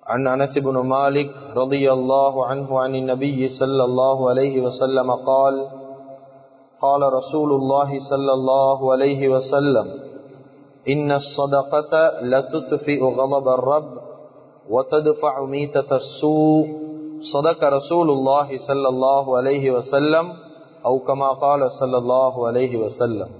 عن أنس بن مالك رضي الله عنه عن النبي صلى الله عليه وسلم قال قال رسول الله صلى الله عليه وسلم إن الصدقة لتطفئ غضب الرب وتدفع ميتة السوء صدق رسول الله صلى الله عليه وسلم أو كما قال صلى الله عليه وسلم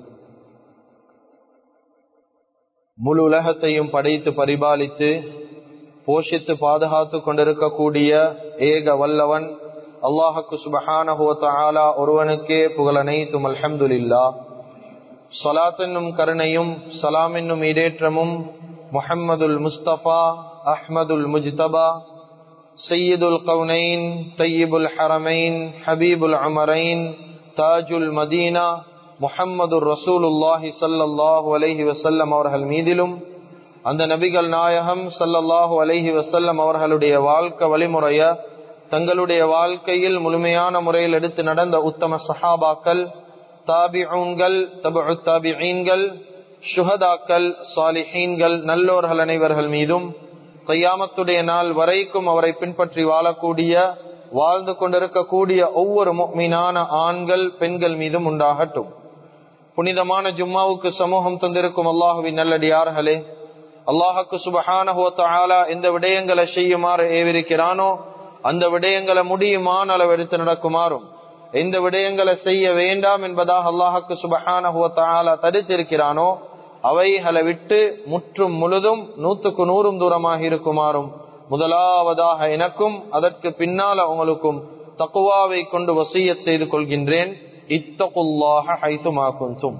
முழு உலகத்தையும் படைத்து பரிபாலித்து போஷித்து பாதுகாத்து கொண்டிருக்கக்கூடிய ஏக வல்லவன் அல்லாஹக்கு சுபஹானஹுவத்தாலா ஒருவனுக்கே புகழனைத்தும் அல்ஹம்துலில்லா சலாத் என்னும் கருணையும் சலாம் என்னும் இடேற்றமும் முஹம்மதுல் முஸ்தபா அஹ்மதுல் முஜ்தபா சையீதுல் கவுனைன் தையீபுல் ஹரமைன் ஹபீபுல் அமரைன் தாஜுல் மதீனா முஹம்மது ரசூலுல்லாஹி சல்லாஹூ அலஹி வசல்லம் அவர்கள் மீதிலும் அந்த நபிகள் நாயகம் சல்லல்லாஹு அலஹி வசல்லம் அவர்களுடைய வாழ்க்கை வழிமுறைய தங்களுடைய வாழ்க்கையில் முழுமையான முறையில் எடுத்து நடந்த உத்தம சஹாபாக்கள் தாபிஊன்கள் தபு தாபிஈன்கள் சுஹதாக்கள் சாலிஹீன்கள் நல்லோர்கள் அனைவர்கள் மீதும் கையாமத்துடைய நாள் வரைக்கும் அவரை பின்பற்றி வாழக்கூடிய வாழ்ந்து கொண்டிருக்கக்கூடிய ஒவ்வொரு மீனான ஆண்கள் பெண்கள் மீதும் உண்டாகட்டும் புனிதமான ஜும்மாவுக்கு சமூகம் தந்திருக்கும் அல்லாஹுவின் நல்லடியார்களே அல்லாஹுக்கு சுபஹான எந்த விடயங்களை செய்யுமாறு ஏவிருக்கிறானோ அந்த விடயங்களை முடியுமான அளவு எடுத்து நடக்குமாறும் எந்த விடயங்களை செய்ய வேண்டாம் என்பதாக அல்லாஹுக்கு சுபஹான தடுத்திருக்கிறானோ அவைகளை விட்டு முற்றும் முழுதும் நூத்துக்கு நூறும் தூரமாக இருக்குமாறும் முதலாவதாக எனக்கும் அதற்கு பின்னால உங்களுக்கும் தக்குவாவை கொண்டு வசியத் செய்து கொள்கின்றேன் இத்தகுல்லாக ஹைசுமாக்கும்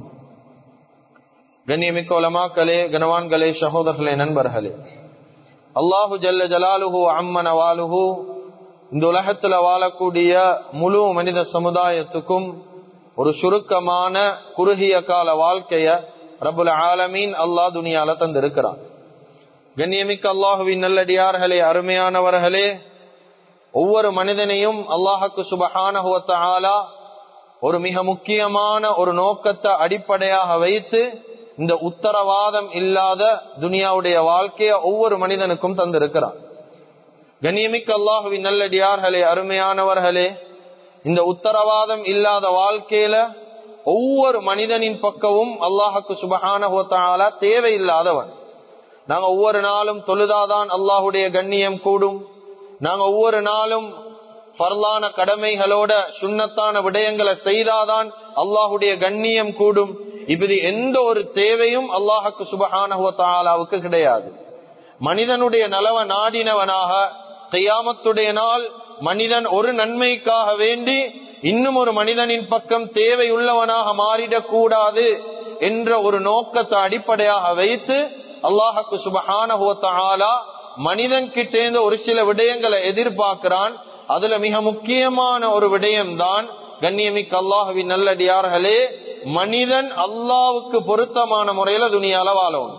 கண்ணியமிக்க உலமாக்களே கனவான்களே சகோதரர்களே நண்பர்களே அல்லாஹு ஜல்ல ஜலாலுஹு அம்மன வாலுஹு இந்த உலகத்துல வாழக்கூடிய முழு மனித சமுதாயத்துக்கும் ஒரு சுருக்கமான குறுகிய கால வாழ்க்கைய ரபுல் ஆலமீன் அல்லாஹ் துனியால தந்திருக்கிறான் கண்ணியமிக்க அல்லாஹுவின் நல்லடியார்களே அருமையானவர்களே ஒவ்வொரு மனிதனையும் அல்லாஹுக்கு சுபஹான ஒரு மிக முக்கியமான ஒரு நோக்கத்தை அடிப்படையாக வைத்து இந்த உத்தரவாதம் இல்லாத துனியாவுடைய வாழ்க்கைய ஒவ்வொரு மனிதனுக்கும் தந்திருக்கிறான் கண்ணியமிக்க அல்லாஹுவின் நல்லடியார்களே அருமையானவர்களே இந்த உத்தரவாதம் இல்லாத வாழ்க்கையில ஒவ்வொரு மனிதனின் பக்கமும் அல்லாஹுக்கு சுபஹான தேவையில்லாதவன் நாங்க ஒவ்வொரு நாளும் தொழுதாதான் அல்லாஹுடைய கண்ணியம் கூடும் நாங்க ஒவ்வொரு நாளும் பரலான கடமைகளோட சுண்ணத்தான விடயங்களை செய்தாதான் அல்லாஹுடைய கண்ணியம் கூடும் இப்படி எந்த ஒரு தேவையும் அல்லாஹுக்கு சுபஹானஹுவத்தாலாவுக்கு கிடையாது மனிதனுடைய நலவ நாடினவனாக கையாமத்துடைய நாள் மனிதன் ஒரு நன்மைக்காக வேண்டி இன்னும் ஒரு மனிதனின் பக்கம் தேவையுள்ளவனாக மாறிடக்கூடாது என்ற ஒரு நோக்கத்தை அடிப்படையாக வைத்து அல்லாஹுக்கு சுபஹானஹுவத்தாலா மனிதன் கிட்டேந்து ஒரு சில விடயங்களை எதிர்பார்க்கிறான் அதுல மிக முக்கியமான ஒரு விடயம் தான் கண்ணியமிக்க அல்லாஹுவின் நல்லடியார்களே மனிதன் அல்லாவுக்கு பொருத்தமான முறையில துணியால வாழணும்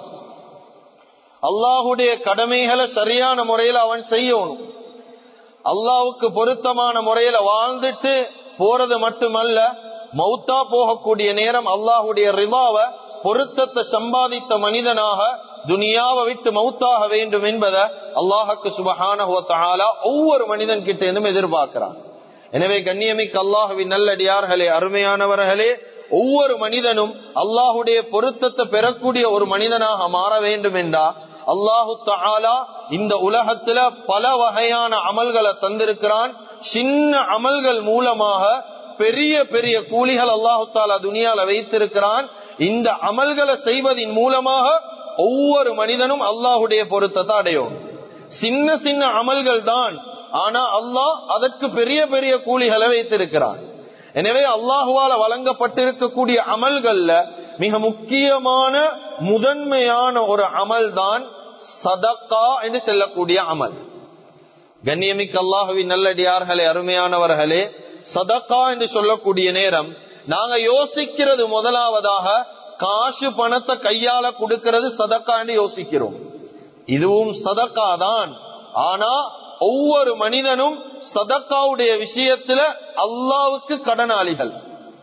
அல்லாஹுடைய கடமைகளை சரியான முறையில அவன் செய்யணும் அல்லாவுக்கு பொருத்தமான முறையில வாழ்ந்துட்டு போறது மட்டுமல்ல மௌத்தா போகக்கூடிய நேரம் அல்லாஹுடைய ரிவாவை பொருத்தத்தை சம்பாதித்த மனிதனாக துனியாவை விட்டு மௌத்தாக வேண்டும் என்பதை அல்லாஹுக்கு சுபஹான ஒவ்வொரு மனிதன் கிட்ட இருந்தும் எதிர்பார்க்கிறான் எனவே கண்ணியமிக்கு அல்லாஹுவின் நல்லடியார்களே அருமையானவர்களே ஒவ்வொரு மனிதனும் அல்லாஹுடைய பொருத்தத்தை பெறக்கூடிய ஒரு மனிதனாக மாற வேண்டும் என்றா அல்லாஹு தாலா இந்த உலகத்துல பல வகையான அமல்களை தந்திருக்கிறான் சின்ன அமல்கள் மூலமாக பெரிய பெரிய கூலிகள் அல்லாஹு தாலா துனியால வைத்திருக்கிறான் இந்த அமல்களை செய்வதின் மூலமாக ஒவ்வொரு மனிதனும் அல்லாஹுடைய பொருத்தத்தை அடையும் சின்ன சின்ன அமல்கள் தான் ஆனா அல்லாஹ் அதற்கு பெரிய பெரிய கூலிகளை வைத்திருக்கிறான் எனவே அல்லாஹுவால வழங்கப்பட்டிருக்கக்கூடிய அமல்கள்ல மிக முக்கியமான முதன்மையான ஒரு அமல் தான் சதக்கா என்று செல்லக்கூடிய அமல் கண்ணியமிக்க அல்லாஹுவின் நல்லடியார்களே அருமையானவர்களே சதக்கா என்று சொல்லக்கூடிய நேரம் நாங்க யோசிக்கிறது முதலாவதாக காசு பணத்தை கையால கொடுக்கிறது சதக்கா என்று யோசிக்கிறோம் இதுவும் சதக்கா தான் ஆனா ஒவ்வொரு மனிதனும் சதக்காவுடைய விஷயத்துல அல்லாவுக்கு கடனாளிகள்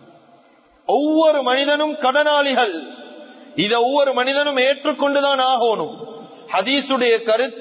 ஒவ்வொரு மனிதனும் கடனாளிகள் இத ஒவ்வொரு மனிதனும் ஏற்றுக்கொண்டுதான் ஆகணும் ஹதீசுடைய கருத்து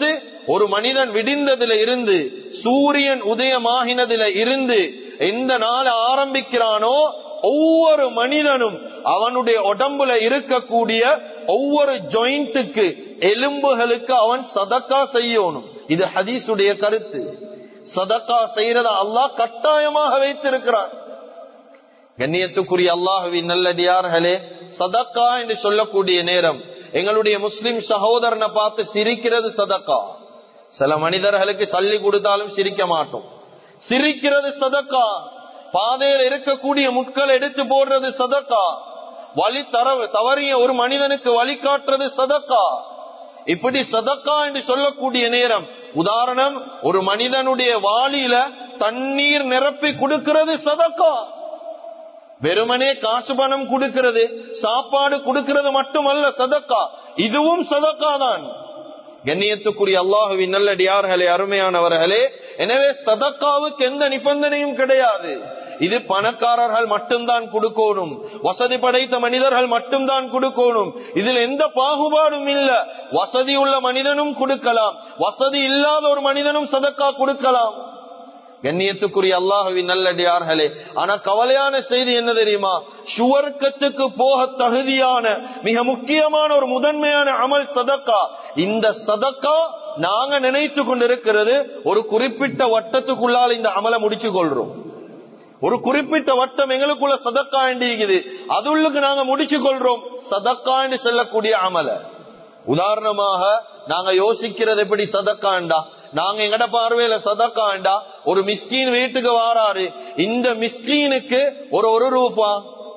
ஒரு மனிதன் விடிந்ததுல இருந்து சூரியன் உதயமாகினதுல இருந்து எந்த நாள் ஆரம்பிக்கிறானோ ஒவ்வொரு மனிதனும் அவனுடைய உடம்புல இருக்கக்கூடிய ஒவ்வொரு ஜாயிண்ட்டுக்கு எலும்புகளுக்கு அவன் சதக்கா செய்யணும் இது ஹதீஸுடைய கருத்து சதக்கா செய்யறத அல்லாஹ் கட்டாயமாக வைத்திருக்கிறான் கண்ணியத்துக்குரிய அல்லாஹுவின் நல்லடியார்களே சதக்கா என்று சொல்லக்கூடிய நேரம் எங்களுடைய முஸ்லிம் சகோதரனை பார்த்து சிரிக்கிறது சதக்கா சில மனிதர்களுக்கு சல்லி கொடுத்தாலும் சிரிக்க மாட்டோம் சிரிக்கிறது சதக்கா பாதையில் இருக்கக்கூடிய முட்கள் எடுத்து போடுறது சதக்கா வழி தரவு தவறிய ஒரு மனிதனுக்கு வழிகாட்டுறது சதக்கா இப்படி சதக்கா என்று சொல்லக்கூடிய நேரம் உதாரணம் ஒரு மனிதனுடைய வாளியில தண்ணீர் நிரப்பி கொடுக்கிறது சதக்கா வெறுமனே காசு பணம் கொடுக்கிறது சாப்பாடு கொடுக்கிறது மட்டுமல்ல சதக்கா இதுவும் சதக்கா தான் கண்ணியத்துக்குரிய அல்லாஹுவின் நல்லடியார்களே அருமையானவர்களே எனவே சதக்காவுக்கு எந்த நிபந்தனையும் கிடையாது இது பணக்காரர்கள் மட்டும்தான் கொடுக்கணும் வசதி படைத்த மனிதர்கள் மட்டும்தான் கொடுக்கணும் இதில் எந்த பாகுபாடும் இல்ல வசதி உள்ள மனிதனும் கொடுக்கலாம் வசதி இல்லாத ஒரு மனிதனும் சதக்கா கொடுக்கலாம் கண்ணியத்துக்குரிய அல்லாஹுவின் நல்லடியார்களே ஆனா கவலையான செய்தி என்ன தெரியுமா சுவர்க்கத்துக்கு போக தகுதியான மிக முக்கியமான ஒரு முதன்மையான அமல் சதக்கா இந்த சதக்கா நாங்க நினைத்து கொண்டிருக்கிறது ஒரு குறிப்பிட்ட வட்டத்துக்குள்ளால் இந்த அமலை முடிச்சு கொள்றோம் ஒரு குறிப்பிட்ட வட்டம் எங்களுக்குள்ள சதக்கா இருக்குது அதுள்ளுக்கு நாங்க முடிச்சு கொள்றோம் சதக்கா என்று சொல்லக்கூடிய அமல உதாரணமாக நாங்க யோசிக்கிறது எப்படி சதக்காண்டா நாங்க எங்கட பார்வையில சதக்காண்டா ஒரு மிஸ்கீன் வீட்டுக்கு வாராரு இந்த மிஸ்கீனுக்கு ஒரு ஒரு ரூபா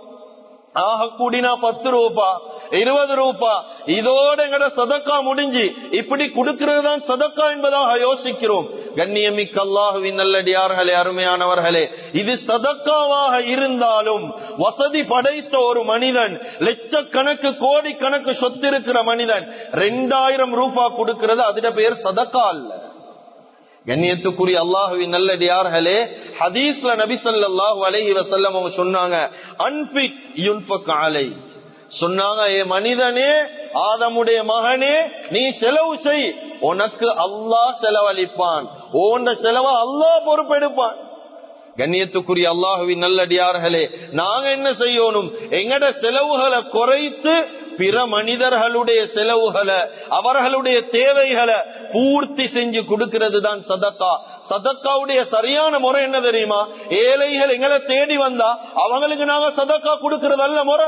ஆக கூடினா பத்து ரூபா இருபது ரூபா இதோட எங்கட சதக்கா முடிஞ்சு இப்படி கொடுக்கிறது தான் சதக்கா என்பதாக யோசிக்கிறோம் கண்ணியமிக்க அல்லாஹுவின் நல்லடியார்களே அருமையானவர்களே இது சதக்காவாக இருந்தாலும் வசதி படைத்த ஒரு மனிதன் லட்சக்கணக்கு கோடி கணக்கு சொத்து இருக்கிற மனிதன் ரெண்டாயிரம் ரூபா கொடுக்கிறது அதுட பேர் சதக்கா அல்ல கண்ணியத்துக்குரிய அல்லாஹுவின் நல்லடியார்களே ஹதீஸ்ல நபி ஸல்லல்லாஹு அலைஹி வஸல்லம் அவங்க சொன்னாங்க அன்பிக் யுன்ஃபக் அலை சொன்னாங்க ஏ மனிதனே ஆதமுடைய மகனே நீ செலவு செய் உனக்கு அல்லாஹ் செலவழிப்பான் ஓண்ட செலவை அல்லாஹ் பொறுப்பெடுப்பான் கண்ணியத்துக்குரிய அல்லாஹுவின் நல்லடியார்களே நாங்க என்ன செய்யணும் எங்கட செலவுகளை குறைத்து பிற மனிதர்களுடைய செலவுகளை அவர்களுடைய தேவைகளை பூர்த்தி செஞ்சு கொடுக்கிறது தான் சதக்கா சதக்காவுடைய சரியான முறை என்ன தெரியுமா ஏழைகள் எங்களை தேடி வந்தா அவங்களுக்கு நாங்க சதக்கா கொடுக்கிறது அல்ல முறை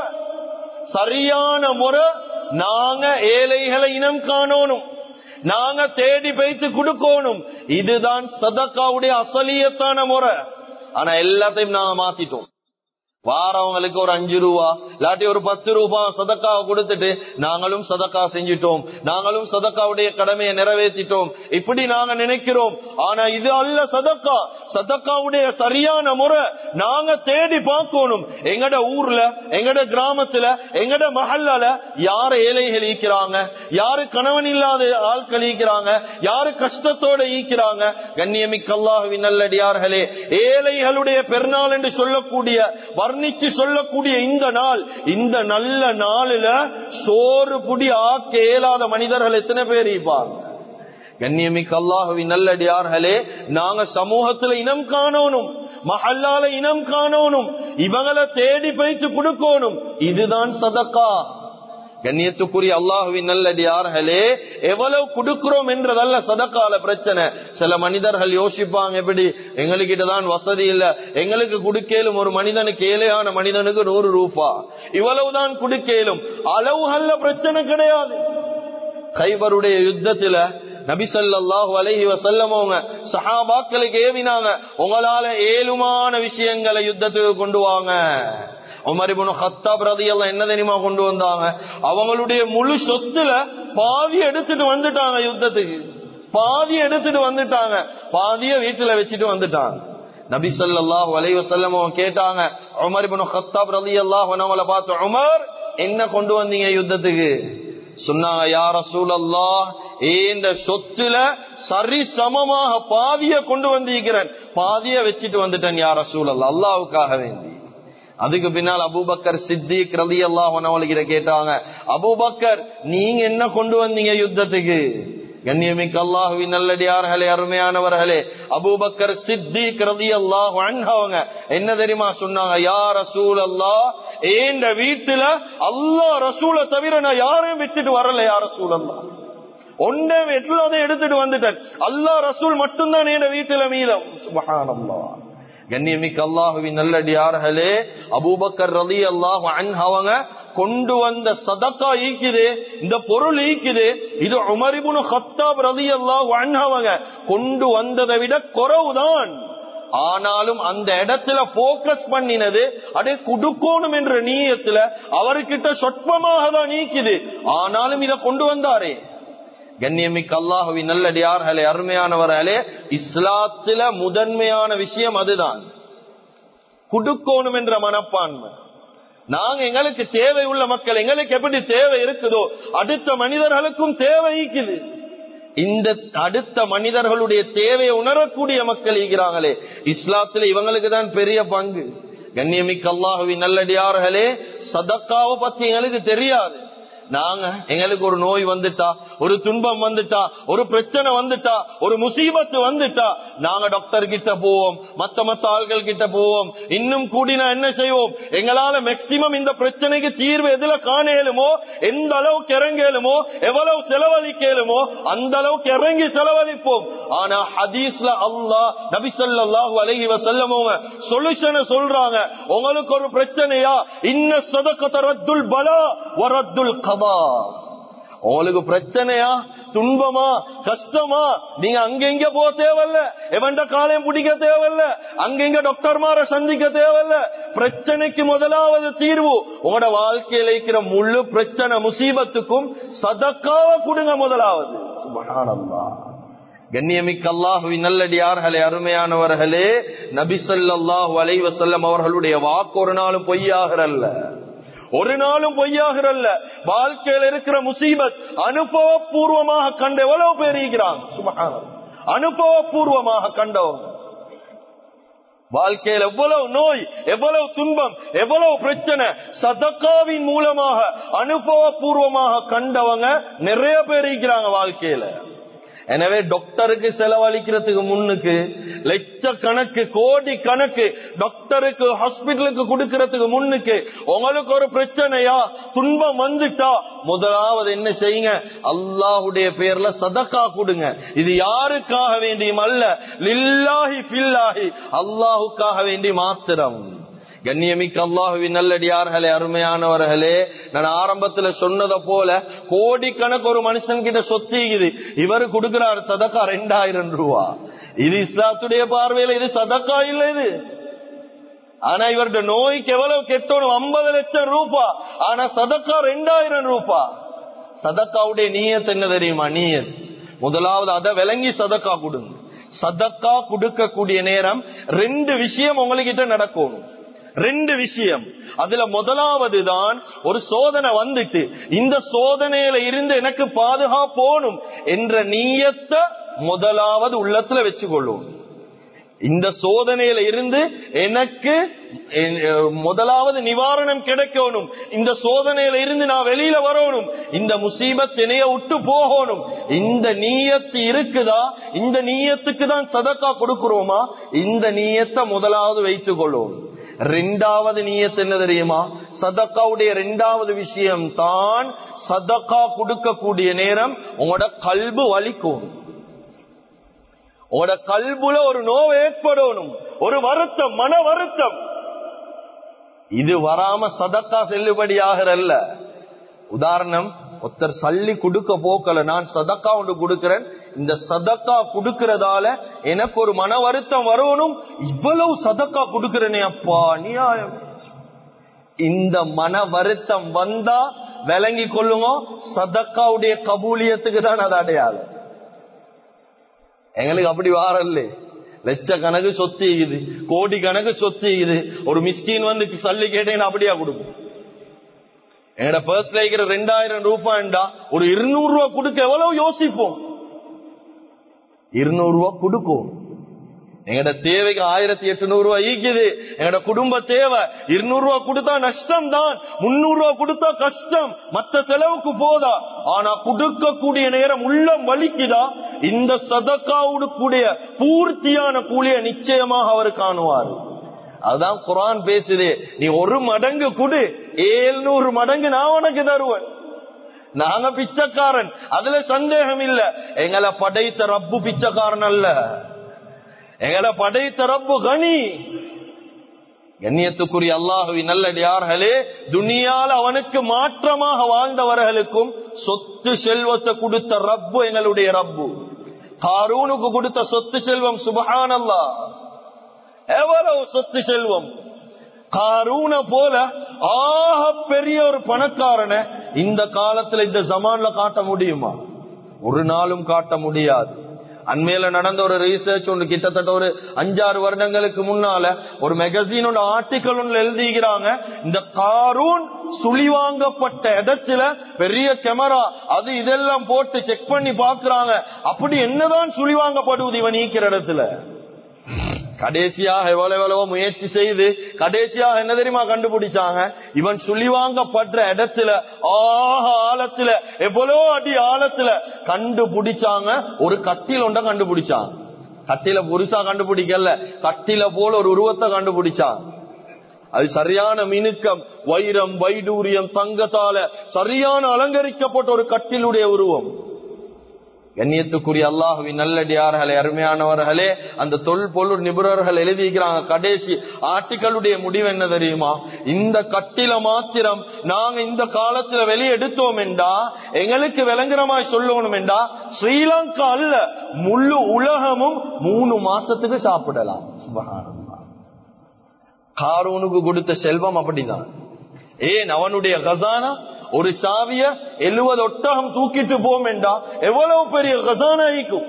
சரியான முறை நாங்க ஏழைகளை இனம் காணணும் நாங்க தேடி வைத்து கொடுக்கணும் இதுதான் சதக்காவுடைய அசலியத்தான முறை ஆனா எல்லாத்தையும் நாங்க மாத்திட்டோம் வாரவங்களுக்கு ஒரு அஞ்சு ரூபா இல்லாட்டி ஒரு பத்து ரூபா சதக்காவை கொடுத்துட்டு நாங்களும் சதக்கா செஞ்சிட்டோம் நாங்களும் சதக்காவுடைய கடமையை நிறைவேற்றிட்டோம் இப்படி நாங்க நினைக்கிறோம் ஆனா இது அல்ல சதக்கா சதக்காவுடைய சரியான முறை நாங்க தேடி பார்க்கணும் எங்கட ஊர்ல எங்கட கிராமத்துல எங்கட மஹல்லால யாரு ஏழைகள் ஈக்கிறாங்க யாரு கணவன் இல்லாத ஆட்கள் ஈக்கிறாங்க யாரு கஷ்டத்தோட ஈக்கிறாங்க கண்ணியமிக்க அல்லாஹுவின் நல்லடியார்களே ஏழைகளுடைய பெருநாள் என்று சொல்லக்கூடிய வர்ணிச்சு சொல்லக்கூடிய இந்த நாள் இந்த நல்ல நாளில சோறு புடி ஆக்க இயலாத மனிதர்கள் எத்தனை பேர் இருப்பாங்க கண்ணியமிக்க அல்லாஹுவின் நல்லடியார்களே நாங்க சமூகத்துல இனம் காணணும் மஹல்லால இனம் காணணும் இவங்களை தேடி பைத்து கொடுக்கணும் இதுதான் சதக்கா கண்ணியத்துக்குரிய அல்லாஹுவின் நல்லடியார்களே எவ்வளவு கொடுக்கிறோம் என்றதல்ல சதக்கால பிரச்சனை சில மனிதர்கள் யோசிப்பாங்க எப்படி எங்களுக்கிட்ட தான் வசதி இல்ல எங்களுக்கு குடுக்கலும் ஒரு மனிதனுக்கு ஏழையான மனிதனுக்கு நூறு ரூபா இவ்வளவுதான் குடுக்கலும் அளவுகள்ல பிரச்சனை கிடையாது கைபருடைய யுத்தத்துல நபிசல்லாஹு அலஹி வசல்லமோங்க சஹாபாக்களுக்கு ஏவினாங்க உங்களால ஏழுமான விஷயங்களை யுத்தத்துக்கு கொண்டு வாங்க உமரிபுனு ஹத்தாப் ரதி எல்லாம் என்ன தெரியுமா கொண்டு வந்தாங்க அவங்களுடைய முழு சொத்துல பாதி எடுத்துட்டு வந்துட்டாங்க யுத்தத்துக்கு பாதி எடுத்துட்டு வந்துட்டாங்க பாதிய வீட்டுல வச்சுட்டு வந்துட்டாங்க நபி சொல்லாஹு அலைஹி வசல்லம் கேட்டாங்க உமர் இப்னு ஹத்தாப் ரலியல்லாஹு அன்ஹு பார்த்து உமர் என்ன கொண்டு வந்தீங்க யுத்தத்துக்கு சொன்னாங்க யார சூழல்லா இந்த சொத்துல சரி சமமாக பாதிய கொண்டு வந்திருக்கிறேன் பாதிய வச்சுட்டு வந்துட்டேன் யார சூழல் அல்லாவுக்காக வேண்டி அதுக்கு பின்னால் அபூபக்கர் சித்திக் ரதி அல்லாஹ் அவங்களுக்கு கேட்டாங்க அபூபக்கர் நீங்க என்ன கொண்டு வந்தீங்க யுத்தத்துக்கு கண்ணியமிக்க அல்லாஹுவின் நல்லடியார்களே அருமையானவர்களே அபூபக்கர் சித்திக் ரலியல்லாஹு அன்ஹு அவங்க என்ன தெரியுமா சொன்னாங்க யா ரசூல் அல்லாஹ் ஏண்ட வீட்டுல அல்லாஹ் ரசூலை தவிர நான் யாரையும் விட்டுட்டு வரல யா ரசூல் அல்லாஹ் ஒன்றே எட்டுலாத எடுத்துட்டு வந்துட்டேன் அல்லாஹ் ரசூல் மட்டும்தான் என் வீட்டுல மீதம் சுபஹானல்லாஹ் கண்ணியமிக்க அல்லாஹுவின் நல்லடியார்களே அபூபக்கர் ரலி அல்லாஹ் அவங்க கொண்டு வந்த சதக்கா ஈக்குது இந்த பொருள் ஈக்குது இது உமரிபுனு ஹத்தாப் ரலி அல்லாஹ் அவங்க கொண்டு வந்ததை விட குறவுதான் ஆனாலும் அந்த இடத்துல போக்கஸ் பண்ணினது அடே குடுக்கணும் என்ற நீயத்துல அவர்கிட்ட சொற்பமாக தான் நீக்குது ஆனாலும் இதை கொண்டு வந்தாரே கண்ணியமிக்க அல்லாஹுவின் நல்லடியார்களே அருமையானவர்களே இஸ்லாத்துல முதன்மையான விஷயம் அதுதான் குடுக்கணும் என்ற மனப்பான்மை நாங்க எங்களுக்கு தேவை உள்ள மக்கள் எங்களுக்கு எப்படி தேவை இருக்குதோ அடுத்த மனிதர்களுக்கும் தேவை இருக்குது இந்த அடுத்த மனிதர்களுடைய தேவையை உணரக்கூடிய மக்கள் இருக்கிறாங்களே இஸ்லாத்துல இவங்களுக்கு தான் பெரிய பங்கு கண்ணியமிக்க அல்லாஹுவின் நல்லடியார்களே சதக்காவை பத்தி எங்களுக்கு தெரியாது நாங்க எங்களுக்கு ஒரு நோய் வந்துட்டா ஒரு துன்பம் வந்துட்டா ஒரு பிரச்சனை வந்துட்டா ஒரு முசீபத்து வந்துட்டா நாங்க டாக்டர் கிட்ட போவோம் மத்த மத்த ஆள்கள் கிட்ட போவோம் இன்னும் கூடினா என்ன செய்வோம் எங்களால மேக்சிமம் இந்த பிரச்சனைக்கு தீர்வு எதுல காணேலுமோ எந்த அளவுக்கு இறங்கேலுமோ எவ்வளவு செலவழிக்கலுமோ அந்த அளவுக்கு இறங்கி செலவழிப்போம் ஆனா ஹதீஸ்ல அல்லாஹ் நபி ஸல்லல்லாஹு அலைஹி வஸல்லம் சொல்யூஷனை சொல்றாங்க உங்களுக்கு ஒரு பிரச்சனையா இன்ன சதகத ரத்துல் பலா வரத்துல் கதா உங்களுக்கு பிரச்சனையா துன்பமா கஷ்டமா நீங்க அங்கெங்க போக தேவையில்ல எவன்ட காலையும் பிடிக்க தேவையில்ல அங்கெங்க டாக்டர்மார சந்திக்க தேவையில்ல பிரச்சனைக்கு முதலாவது தீர்வு உங்களோட வாழ்க்கையில இருக்கிற முழு பிரச்சனை முசீபத்துக்கும் சதக்காவ கொடுங்க முதலாவது சுபஹானல்லாஹ் கண்ணியமிக்க அல்லாஹுவின் நல்லடியார்களே அருமையானவர்களே நபி ஸல்லல்லாஹு அலைஹி வஸல்லம் அவர்களுடைய வாக்கு ஒரு நாளும் பொய்யாகிறல்ல ஒரு நாளும் பொய்யாகிறல்ல வாழ்க்கையில் இருக்கிற முசீபத் அனுபவபூர்வமாக கண்ட எவ்வளவு பேர் இருக்கிறாங்க சுபஹானல்லாஹ் அனுபவபூர்வமாக கண்டவங்க வாழ்க்கையில் எவ்வளவு நோய் எவ்வளவு துன்பம் எவ்வளவு பிரச்சனை சதக்காவின் மூலமாக அனுபவபூர்வமாக கண்டவங்க நிறைய பேர் இருக்கிறாங்க வாழ்க்கையில எனவே டாக்டருக்கு செலவழிக்கிறதுக்கு முன்னுக்கு லட்சக்கணக்கு கோடி கணக்கு டாக்டருக்கு ஹாஸ்பிட்டலுக்கு கொடுக்கறதுக்கு முன்னுக்கு உங்களுக்கு ஒரு பிரச்சனையா துன்பம் வந்துட்டா முதலாவது என்ன செய்யுங்க அல்லாஹுடைய பேர்ல சதக்கா கொடுங்க இது யாருக்காக வேண்டியும் அல்ல லில்லாஹி ஃபில்லாஹி அல்லாஹுக்காக வேண்டி மாத்திரம் கண்ணியமிக்க அல்லாஹுவின் நல்லடியார்களே அருமையானவர்களே நான் ஆரம்பத்துல சொன்னதை போல கோடிக்கணக்கு ஒரு மனுஷன் கிட்ட சொத்திக்குது இவரு கொடுக்கிறார் சதக்கா ரெண்டாயிரம் ரூபா இது இஸ்லாத்துடைய பார்வையில இது சதக்கா இல்ல இது ஆனா இவருடைய நோய்க்கு எவ்வளவு கெட்டணும் ஐம்பது லட்சம் ரூபா ஆனா சதக்கா ரெண்டாயிரம் ரூபா சதக்காவுடைய நீயத் என்ன தெரியுமா நீயத் முதலாவது அதை விளங்கி சதக்கா கொடுங்க சதக்கா கொடுக்கக்கூடிய நேரம் ரெண்டு விஷயம் உங்ககிட்ட நடக்கணும் ரெண்டு விஷயம் அதுல முதலாவது தான் ஒரு சோதனை வந்துட்டு இந்த சோதனையில இருந்து எனக்கு பாதுகாப்போனும் என்ற நீயத்தை முதலாவது உள்ளத்துல வச்சுக்கொள்ளும் இந்த சோதனையில இருந்து எனக்கு முதலாவது நிவாரணம் கிடைக்கணும் இந்த சோதனையில இருந்து நான் வெளியில வரணும் இந்த முசீபத் இணைய விட்டு போகணும் இந்த நீயத்து இருக்குதா இந்த நீயத்துக்கு தான் சதக்கா கொடுக்கிறோமா இந்த நீயத்தை முதலாவது வைத்துக் கொள்ளும் ரெண்டாவது நீயத்து என்ன தெரியுமா சதக்காவுடைய ரெண்டாவது விஷயம் தான் சதக்கா கொடுக்கக்கூடிய நேரம் உங்களோட கல்பு வலிக்கும் உங்களோட கல்புல ஒரு நோவு ஏற்படணும் ஒரு வருத்தம் மன வருத்தம் இது வராம சதக்கா செல்லுபடியாகிறல்ல உதாரணம் ஒருத்தர் சல்லி கொடுக்க போக்கல நான் சதக்கா ஒன்று கொடுக்கிறேன் இந்த சதக்கா கொடுக்கறதால எனக்கு ஒரு மன வருத்தம் வரணும் இவ்வளவு சதக்கா கொடுக்கிறேனே அப்பா நியாயம் இந்த மன வருத்தம் வந்தா விளங்கி கொள்ளுங்க சதக்காவுடைய கபூலியத்துக்கு தான் அது அடையாளம் எங்களுக்கு அப்படி வாரல்ல லட்சக்கணக்கு சொத்து இது கோடி கணக்கு சொத்து இது ஒரு மிஸ்கின் வந்து சல்லி கேட்டீங்கன்னா அப்படியா கொடுக்கும் எங்கட பர்ஸ்ல இருக்கிற ரெண்டாயிரம் ரூபாய்டா ஒரு இருநூறு ரூபாய் கொடுக்க எவ்வளவு யோசிப்போம் இருநூறு ரூபாய் கொடுக்கும் எங்கட தேவைக்கு ஆயிரத்தி எட்டுநூறு ரூபாய் ஈக்குது எங்கட குடும்ப தேவை இருநூறு ரூபாய் கொடுத்தா நஷ்டம் தான் முன்னூறு ரூபாய் கொடுத்தா கஷ்டம் மத்த செலவுக்கு போதா ஆனா கொடுக்கக்கூடிய நேரம் உள்ளம் வலிக்குதா இந்த சதக்காவுடைய பூர்த்தியான கூலிய நிச்சயமாக அவர் காணுவார் அதான் குரான் பேசுது நீ ஒரு மடங்கு குடு ஏழ்நூறு மடங்கு நான் உனக்கு தருவேன் நாங்க பிச்சைக்காரன் அதுல சந்தேகம் இல்ல எங்களை படைத்த ரப்பு பிச்சைக்காரன் அல்ல எங்களை படைத்த ரப்பு கனி கண்ணியத்துக்குரிய அல்லாஹுவி நல்லடியார்களே துனியால அவனுக்கு மாற்றமாக வாழ்ந்தவர்களுக்கும் சொத்து செல்வத்தை கொடுத்த ரப்பு எங்களுடைய ரப்பு காரூனுக்கு கொடுத்த சொத்து செல்வம் சுபஹானல்லா எவ்வளவு சொத்து செல்வம் காரூன போல ஆக பெரிய ஒரு பணக்காரனை இந்த காலத்துல இந்த ஜமான்ல காட்ட முடியுமா ஒரு நாளும் காட்ட முடியாது அண்மையில நடந்த ஒரு ரீசர்ச் ஒன்று கிட்டத்தட்ட ஒரு அஞ்சாறு வருடங்களுக்கு முன்னால ஒரு மெகசீனோட ஆர்டிக்கல் ஒன்று எழுதிக்கிறாங்க இந்த காரூன் சுழிவாங்கப்பட்ட இடத்துல பெரிய கேமரா அது இதெல்லாம் போட்டு செக் பண்ணி பாக்குறாங்க அப்படி என்னதான் சுழிவாங்கப்படுவது இவன் நீக்கிற இடத்துல கடைசியாக எவ்வளவு எவ்வளவோ முயற்சி செய்து கடைசியாக என்ன தெரியுமா கண்டுபிடிச்சாங்க இவன் சுழிவாங்கப்படுற இடத்துல ஆக ஆழத்துல எவ்வளோ அடி ஆழத்துல கண்டுபிடிச்சாங்க ஒரு கட்டில் ஒன்றை கண்டுபிடிச்சாங்க கட்டில புருஷா கண்டுபிடிக்கல கட்டில போல ஒரு உருவத்தை கண்டுபிடிச்சாங்க அது சரியான மினுக்கம் வைரம் வைடூரியம் தங்கத்தால சரியான அலங்கரிக்கப்பட்ட ஒரு கட்டிலுடைய உருவம் கண்ணியத்துக்குரிய அல்லாஹுவின் நல்லடியார்களே அருமையானவர்களே அந்த தொல் பொருள் நிபுணர்கள் எழுதிக்கிறாங்க கடைசி ஆர்டிகளுடைய முடிவு என்ன தெரியுமா இந்த கட்டில மாத்திரம் நாங்க இந்த காலத்துல வெளியே எடுத்தோம் என்றா எங்களுக்கு விளங்குறமாய் சொல்லணும் என்றா ஸ்ரீலங்கா அல்ல முழு உலகமும் மூணு மாசத்துக்கு சாப்பிடலாம் சுபகானந்தா காரூனுக்கு கொடுத்த செல்வம் அப்படிதான் ஏன் அவனுடைய கசானா ஒரு சாவிய எழுவது ஒட்டகம் தூக்கிட்டு போம் என்றா எவ்வளவு பெரிய கசானாய்க்கும்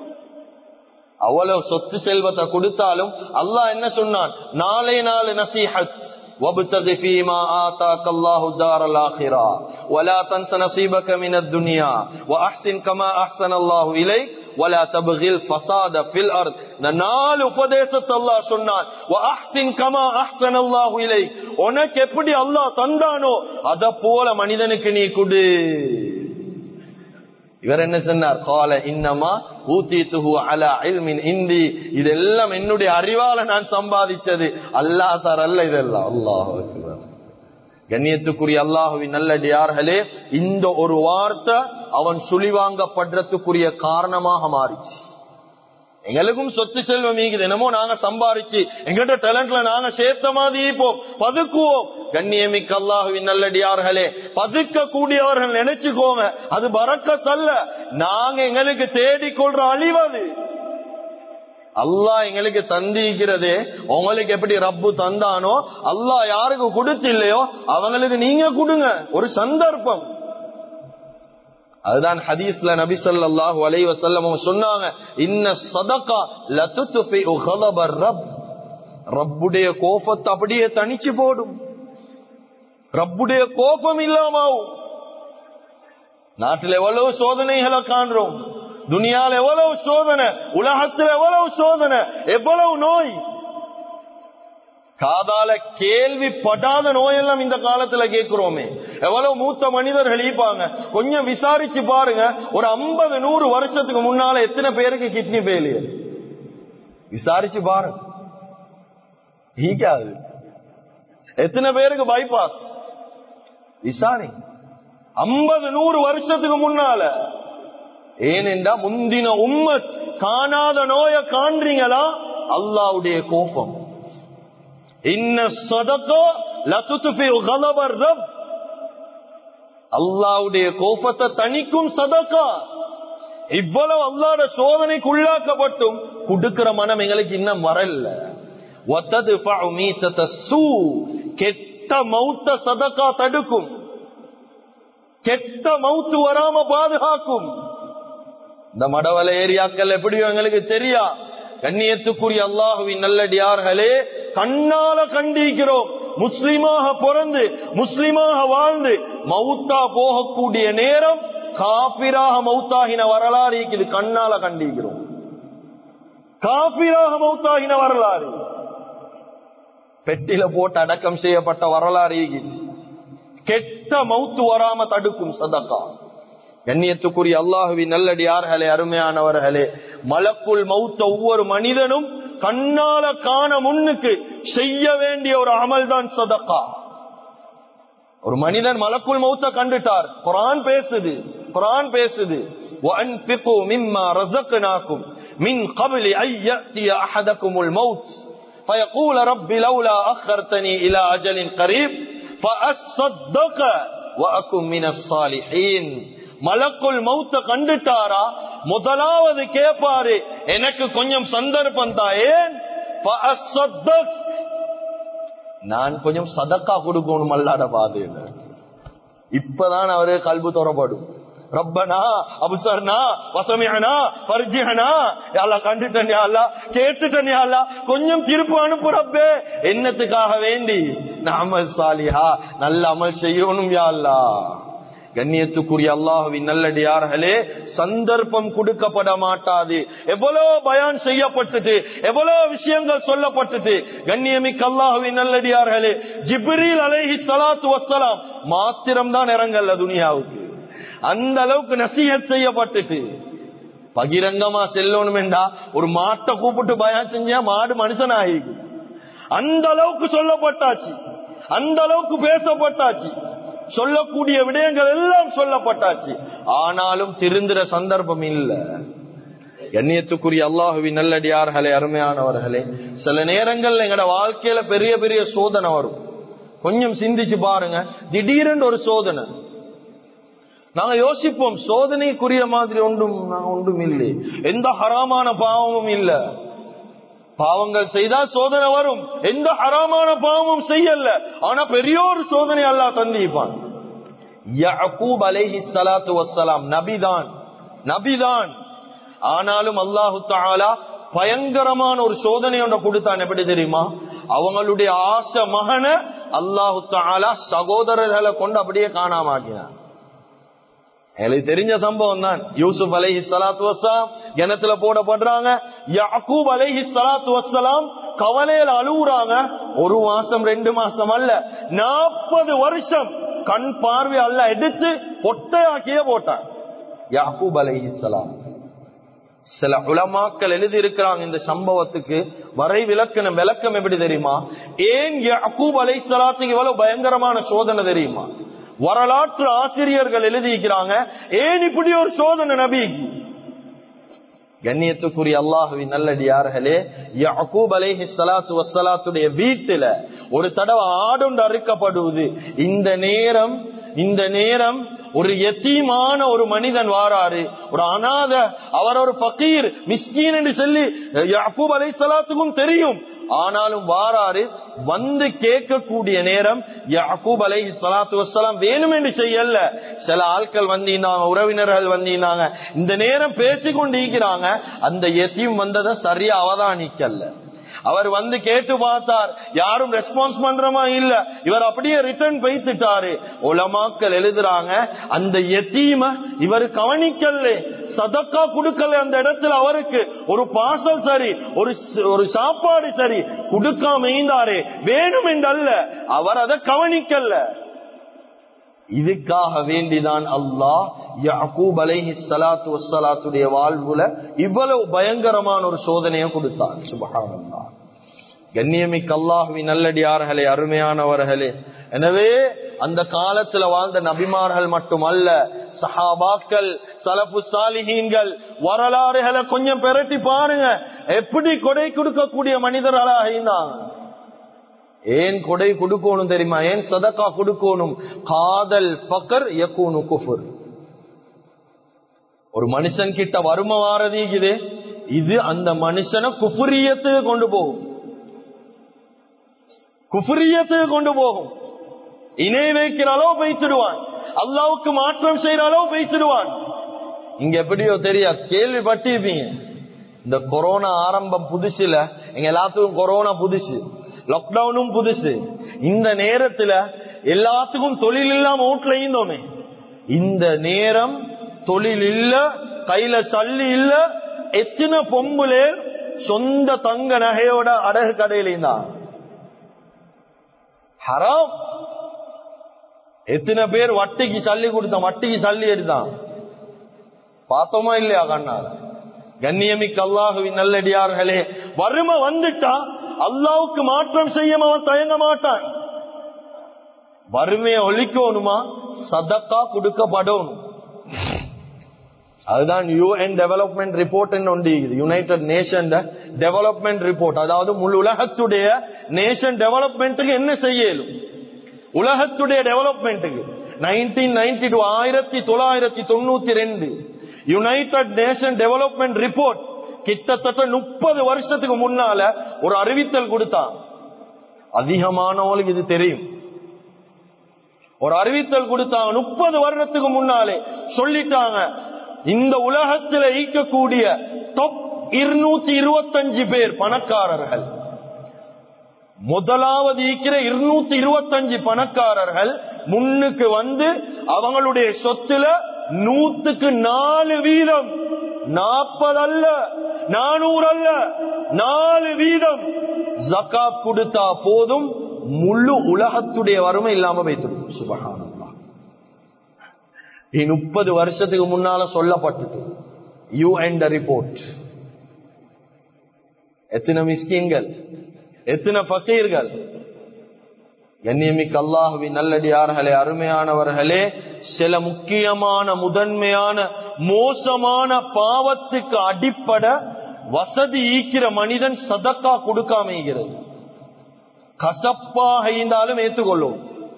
அவ்வளவு சொத்து செல்வத்தை கொடுத்தாலும் அல்லாஹ் என்ன சொன்னான் நாளை நாள் நசீஹத் وابتغ فيما آتاك الله الدار الآخرة ولا تنس نصيبك من الدنيا وأحسن كما أحسن الله إليك ولا تبغي الفساد في الأرض இந்த நாலு உபதேசத்தை அல்லாஹ் சொன்னான் وأحسن كما أحسن الله إليك உனக்கு எப்படி அல்லாஹ் தந்தானோ அத போல மனிதனுக்கு நீ கொடு இவர் என்ன சொன்னார் கால இன்னமா ஊத்தித்துஹு அலா இல்மின் இந்தி இதெல்லாம் என்னுடைய அறிவால நான் சம்பாதிச்சது அல்லாஹ் தரல்ல இதெல்லாம் அல்லாஹ் கண்ணியத்துக்குரிய அல்லாஹுவின் நல்லடியார்களே இந்த ஒரு வார்த்தை அவன் சுழிவாங்கப்படுறதுக்குரிய காரணமாக மாறிச்சு எங்களுக்கும் சொத்து செல்வம் மீகுது என்னமோ நாங்க சம்பாரிச்சு எங்கிட்ட டேலண்ட்ல நாங்க சேர்த்த மாதிரி இருப்போம் பதுக்குவோம் கண்ணியமிக்க அல்லாஹுவின் நல்லடியார்களே பதுக்க கூடியவர்கள் நினைச்சுக்கோங்க அது பறக்கத்தல்ல நாங்க எங்களுக்கு தேடிக்கொள்ற அழிவது அல்லாஹ் எங்களுக்கு தந்திக்கிறதே உங்களுக்கு எப்படி ரப்பு தந்தானோ அல்லாஹ் யாருக்கு கொடுத்து இல்லையோ அவங்களுக்கு நீங்க கொடுங்க ஒரு சந்தர்ப்பம் அதுதான் ஹதீஸ்ல நபி ஸல்லல்லாஹு அலைஹி வஸல்லம் சொன்னாங்க இன்ன சதகா லதுத்ஃபி கலபர் ரப் ரப்புடைய கோபத்தை அப்படியே தணிச்சு போடும் ரப்புடைய கோபம் இல்லாமாவும் நாட்டில் எவ்வளவு சோதனைகளை காண்றோம் துனியால எவ்வளவு சோதனை உலகத்தில் எவ்வளவு சோதனை எவ்வளவு நோய் காதால கேள்விப்படாத நோயெல்லாம் இந்த காலத்துல கேட்கிறோமே எவ்வளவு மூத்த மனிதர்கள் ஈப்பாங்க கொஞ்சம் விசாரிச்சு பாருங்க ஒரு ஐம்பது நூறு வருஷத்துக்கு முன்னால எத்தனை பேருக்கு கிட்னி ஃபெயிலியர் விசாரிச்சு பாருங்க ஈக்காது எத்தனை பேருக்கு பைபாஸ் விசாரி ஐம்பது நூறு வருஷத்துக்கு முன்னால ஏனென்றா முந்தின உம்மத் காணாத நோய காண்றீங்களா அல்லாவுடைய கோபம் இன்ன சதக்கோ லத்துஃபி கலபர் ரப் அல்லாவுடைய கோபத்தை தணிக்கும் சதக்கா இவ்வளவு அல்லாட சோதனைக்குள்ளாக்கப்பட்டும் கொடுக்கிற மனம் எங்களுக்கு இன்னும் வரல ஒத்தது சூ கெட்ட மௌத்த சதக்கா தடுக்கும் கெட்ட மௌத்து வராம பாதுகாக்கும் இந்த மடவலை ஏரியாக்கள் எப்படியோ எங்களுக்கு தெரியா கண்ணியத்துக்குரிய அல்லாஹுவின் நல்லடியார்களே கண்ணால கண்டிக்கிறோம் முஸ்லிமாக பிறந்து முஸ்லிமாக வாழ்ந்து மௌத்தா போகக்கூடிய நேரம் காபிராக மௌத்தாகின வரலாறு இருக்குது கண்ணால கண்டிக்கிறோம் காபிராக மௌத்தாகின வரலாறு பெட்டில போட்டு அடக்கம் செய்யப்பட்ட வரலாறு ஈகிது. கெட்ட மௌத்து வராம தடுக்கும் சதக்கா கண்ணியத்துக்குரிய அல்லாஹுவின் நல்லடியார்களே அருமையானவர்களே மலக்குள் மௌத்த ஒவ்வொரு மனிதனும் கண்ணால காண முன்னுக்கு செய்ய வேண்டிய ஒரு அமல் தான் சதக்கா ஒரு மனிதன் மலக்குள் மௌத்த கண்டுட்டார் குரான் பேசுது குரான் பேசுது وَأَنْفِقُوا مِمَّا رَزَقْنَاكُمْ مِنْ قَبْلِ أَنْ يَأْتِيَ أَحَدَكُمُ الْمَوْتُ فَيَقُولَ رَبِّ لَوْلَا أَخَّرْتَنِي إِلَى أَجَلٍ قَرِيبٍ فَأَصَّدَّقَ وَأَكُنْ مِنَ الصَّالِحِينَ மலக்குள் மௌத்த கண்டுட்டாரா முதலாவது கேட்பாரு எனக்கு கொஞ்சம் சந்தர்ப்பம் தாயேன் فَأَصَّدَّقْ நான் கொஞ்சம் சதக்கா கொடுக்கணும் அல்லாட பாதையில இப்பதான் அவரு கல்பு தொடப்படும் ரப்பனா அபுசர்னா வசமியனா பரிஜியனா யாரா கண்டுட்டேன் யாரா கேட்டுட்டேன் யாரா கொஞ்சம் திருப்பு அனுப்பு ரப்பே என்னத்துக்காக வேண்டி நான் அமல் சாலிஹா நல்ல அமல் செய்யணும் யாழ்லா கண்ணியத்துக்குரிய அல்லாஹுவின் நல்லடியார்களே சந்தர்ப்பம் கொடுக்கப்பட மாட்டாது எவ்வளவு பயான் செய்யப்பட்டுட்டு எவ்வளவு விஷயங்கள் சொல்லப்பட்டுட்டு கண்ணியமிக்க அல்லாஹுவின் நல்லடியார்களே ஜிப்ரீல் அலைஹி ஸலாத்து வஸ்ஸலாம் மாத்திரம்தான் இறங்கல்ல துனியாவுக்கு அந்த அளவுக்கு நசீஹத் செய்யப்பட்டுட்டு பகிரங்கமா செல்லணும் என்றா ஒரு மாட்டை கூப்பிட்டு பயான் செஞ்சா மாடு மனுஷன் ஆகிருக்கு அந்த அளவுக்கு சொல்லப்பட்டாச்சு அந்த அளவுக்கு பேசப்பட்டாச்சு சொல்லக்கூடிய விடயங்கள் எல்லாம் சொல்லப்பட்டாச்சு ஆனாலும் திருந்துற சந்தர்ப்பம் இல்ல கண்ணியத்துக்குரிய அல்லாஹுவின் நல்லடியார்களே அருமையானவர்களே சில நேரங்கள்ல எங்கட வாழ்க்கையில பெரிய பெரிய சோதனை வரும் கொஞ்சம் சிந்திச்சு பாருங்க திடீரென்று ஒரு சோதனை நாங்க யோசிப்போம் சோதனைக்குரிய மாதிரி ஒன்றும் நான் ஒன்றும் இல்லை எந்த ஹராமான பாவமும் இல்ல பாவங்கள் செய்தா சோதனை வரும் எந்த ஹராமான பாவமும் செய்யல ஆனா பெரிய ஒரு சோதனை அல்லாஹ் தந்திப்பான் யஅகூப் அலைஹி ஸலாத்து வஸ்ஸலாம் நபிதான் நபிதான் ஆனாலும் அல்லாஹு தஆலா பயங்கரமான ஒரு சோதனை ஒன்றை கொடுத்தான் எப்படி தெரியுமா அவங்களுடைய ஆசை மகனை அல்லாஹு தஆலா சகோதரர்களை கொண்டு அப்படியே காணாம ஆக்கினான் எனக்கு தெரிஞ்ச சம்பவம் தான் யூசுப் அலைஹி சலாத்து வசலாம் கிணத்துல போடப்படுறாங்க யாக்கூப் அலைஹி சலாத்து வசலாம் கவலையில அழுகுறாங்க ஒரு மாசம் ரெண்டு மாசம் அல்ல நாற்பது வருஷம் கண் பார்வை அல்ல எடுத்து பொட்டையாக்கியே போட்டான் யாக்கூப் அலைஹி சலாம் சில உலமாக்கள் எழுதி இருக்கிறாங்க இந்த சம்பவத்துக்கு வரை விளக்கணம் விளக்கம் எப்படி தெரியுமா ஏன் யாக்கூப் அலை சலாத்துக்கு இவ்வளவு பயங்கரமான சோதனை தெரியுமா வரலாற்று ஆசிரியர்கள் எழுதியிருக்கிறாங்க ஏன் இப்படி ஒரு சோதனை நபிக்கு கண்ணியத்துக்குரிய அல்லாஹுவின் நல்லடியார்களே யாக்கூப் அலைஹி ஸலாத்து வஸ்ஸலாத்துடைய வீட்டுல ஒரு தடவை ஆடுண்டு அறுக்கப்படுவது இந்த நேரம் இந்த நேரம் ஒரு எத்தீமான ஒரு மனிதன் வாராரு ஒரு அனாத அவர் ஒரு ஃபகீர் மிஸ்கீன் என்று சொல்லி யாக்கூப் அலை சலாத்துக்கும் தெரியும் ஆனாலும் வாராரு வந்து கேட்கக்கூடிய நேரம் யாக்கூப் அலை சலாத்து வசலாம் வேணும் என்று செய்யல சில ஆட்கள் வந்திருந்தாங்க உறவினர்கள் வந்திருந்தாங்க இந்த நேரம் பேசிக்கொண்டிருக்கிறாங்க அந்த எத்தியும் வந்ததை சரியா அவதானிக்கல்ல அவர் வந்து கேட்டு பார்த்தார் யாரும் ரெஸ்பான்ஸ் பண்றமா இல்ல இவர் அப்படியே ரிட்டர்ன் பைத்துட்டாரு உலமாக்கள் எழுதுறாங்க அந்த எத்தீம இவர் கவனிக்கல சதக்கா கொடுக்கல அந்த இடத்துல அவருக்கு ஒரு பாசல் சரி ஒரு ஒரு சாப்பாடு சரி கொடுக்காம இருந்தாரே வேணும் என்றல்ல அவர் அதை கவனிக்கல இதுக்காக வேண்டிதான் அல்லாஹ் யாக்கூப் அலைஹி ஸலாத்து வஸ்ஸலாத்துடைய வாழ்வுல இவ்வளவு பயங்கரமான ஒரு சோதனையை கொடுத்தார் சுபஹானல்லாஹ் கண்ணியமிக்க அல்லாஹுவின் நல்லடியார்களே அருமையானவர்களே எனவே அந்த காலத்துல வாழ்ந்த நபிமார்கள் மட்டுமல்ல சஹாபாக்கள் சலபு சாலிஹீன்கள் வரலாறுகளை கொஞ்சம் பெரட்டி பாருங்க எப்படி கொடை கொடுக்கக்கூடிய மனிதர்களாக இருந்தாங்க ஏன் கொடை கொடுக்கணும் தெரியுமா ஏன் சதக்கா கொடுக்கணும் காதல் பக்கர் யக்கூனு குஃபுர் ஒரு மனுஷன் கிட்ட வறுமை வாரதீக்குது இது அந்த மனுஷனை குஃபுரியத்துக்கு கொண்டு போகும் குஃபுரியத்துக்கு கொண்டு போகும் இணை வைக்கிற அளவு வைத்துடுவான் அல்லாவுக்கு மாற்றம் செய்யற அளவு வைத்துடுவான் இங்க எப்படியோ தெரியா கேள்விப்பட்டிருப்பீங்க இந்த கொரோனா ஆரம்பம் புதுசுல எங்க எல்லாத்துக்கும் கொரோனா புதுசு லாக்டவுனும் புதுசு இந்த நேரத்துல எல்லாத்துக்கும் தொழில் இல்லாம வீட்டுல இருந்தோமே இந்த நேரம் தொழில் இல்ல கையில சல்லி இல்ல எத்தனை பொம்புலே சொந்த தங்க நகையோட அடகு கடையிலையும் தான் ஹராம் எத்தனை பேர் வட்டிக்கு சல்லி கொடுத்தான் வட்டிக்கு சல்லி எடுத்தான் பார்த்தோமா இல்லையா கண்ணால கண்ணியமிக்க அல்லாஹுவின் நல்லடியார்களே வறுமை வந்துட்டா அல்லாவுக்கு மாற்றம் செய்ய அவன் தயங்க மாட்டான் வறுமையை ஒழிக்கணுமா சதக்கா கொடுக்கப்படணும் அதுதான் யூஎன் டெவலப்மெண்ட் ரிப்போர்ட் ஒன்று யுனைடெட் நேஷன் டெவலப்மெண்ட் ரிப்போர்ட் அதாவது முழு உலகத்துடைய நேஷன் டெவலப்மெண்ட்டுக்கு என்ன செய்யலும் உலகத்துடைய டெவலப்மெண்ட்டுக்கு நைன்டீன் நைன்டி டூ ஆயிரத்தி தொள்ளாயிரத்தி தொண்ணூத்தி ரெண்டு யுனைடெட் நேஷன் டெவலப்மெண்ட் ரிப்போர்ட் கிட்டத்தட்ட முப்பது வருஷத்துக்கு முன்னால ஒரு அறிவித்தல் கொடுத்தான் அதிகமானவங்களுக்கு இது தெரியும் ஒரு அறிவித்தல் கொடுத்தாங்க முப்பது வருடத்துக்கு முன்னாலே சொல்லிட்டாங்க இந்த உலகத்தில் ஈக்கக்கூடிய தொப் இருநூத்தி இருபத்தஞ்சு பேர் பணக்காரர்கள் முதலாவது ஈக்கிற இருநூத்தி இருபத்தஞ்சு பணக்காரர்கள் முன்னுக்கு வந்து அவங்களுடைய சொத்துல நூத்துக்கு நாலு வீதம் நாற்பது அல்ல நானூறு அல்ல நாலு வீதம் ஜக்காத் கொடுத்தா போதும் முழு உலகத்துடைய வறுமை இல்லாம வைத்திடும் சுபகானந்தா முப்பது வருஷத்துக்கு முன்னால சொல்லப்பட்டது யூ அண்ட் ரிப்போர்ட் எத்தனை மிஸ்கின்கள் எத்தனை பக்கீர்கள் கண்ணியமிக்க அல்லாஹுவின் நல்லடியார்களே அருமையானவர்களே சில முக்கியமான முதன்மையான மோசமான பாவத்துக்கு அடிப்பட வசதி ஈக்கிற மனிதன் சதக்கா கொடுக்காமைகிறது கசப்பாக இருந்தாலும் ஏற்றுக்கொள்ளும்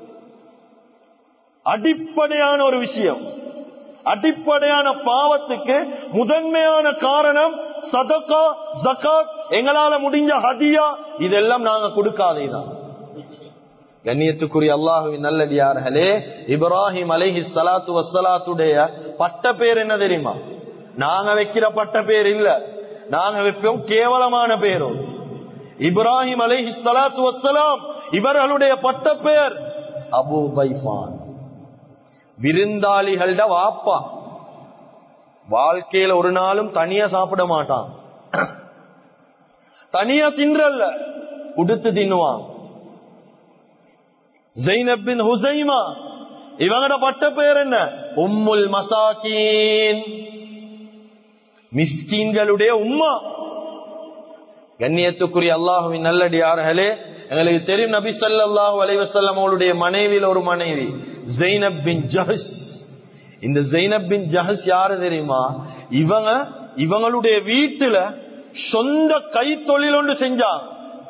அடிப்படையான ஒரு விஷயம் அடிப்படையான பாவத்துக்கு முதன்மையான காரணம் சதக்கா ஜகாத் எங்களால முடிஞ்ச ஹதியா இதெல்லாம் நாங்க கொடுக்காதேதான் கண்ணியத்துக்குரிய அல்லாஹுவின் நல்லடியார்களே இப்ராஹிம் அலைஹி சலாத்து வசலாத்துடைய பட்ட பேர் என்ன தெரியுமா நாங்க வைக்கிற பட்ட பேர் இல்ல நாங்க வைப்போம் கேவலமான பேரும் இப்ராஹிம் அலைஹி சலாத்து வசலாம் இவர்களுடைய பட்ட பேர் அபு பைஃபான் விருந்தாளிகள்ட வாப்பா வாழ்க்கையில ஒரு நாளும் தனியா சாப்பிட மாட்டான் தனியா தின்றல்ல உடுத்து தின்னுவான் ஜெய்னப் பின் ஹுசைமா இவங்கட பட்ட பேர் என்ன உம்முல் மசாக்கீன் மிஸ்கீன்களுடைய உம்மா கண்ணியத்துக்குரிய அல்லாஹுவின் நல்லடியார்களே எங்களுக்கு தெரியும் நபி ஸல்லல்லாஹு அலைஹி வஸல்லம் அவருடைய மனைவியில் ஒரு மனைவி ஜெய்னப் பின் ஜஹஷ் இந்த ஜெய்னப் பின் ஜஹஷ் யாரு தெரியுமா இவங்க இவங்களுடைய வீட்டுல சொந்த கைத்தொழில் ஒன்று செஞ்சாங்க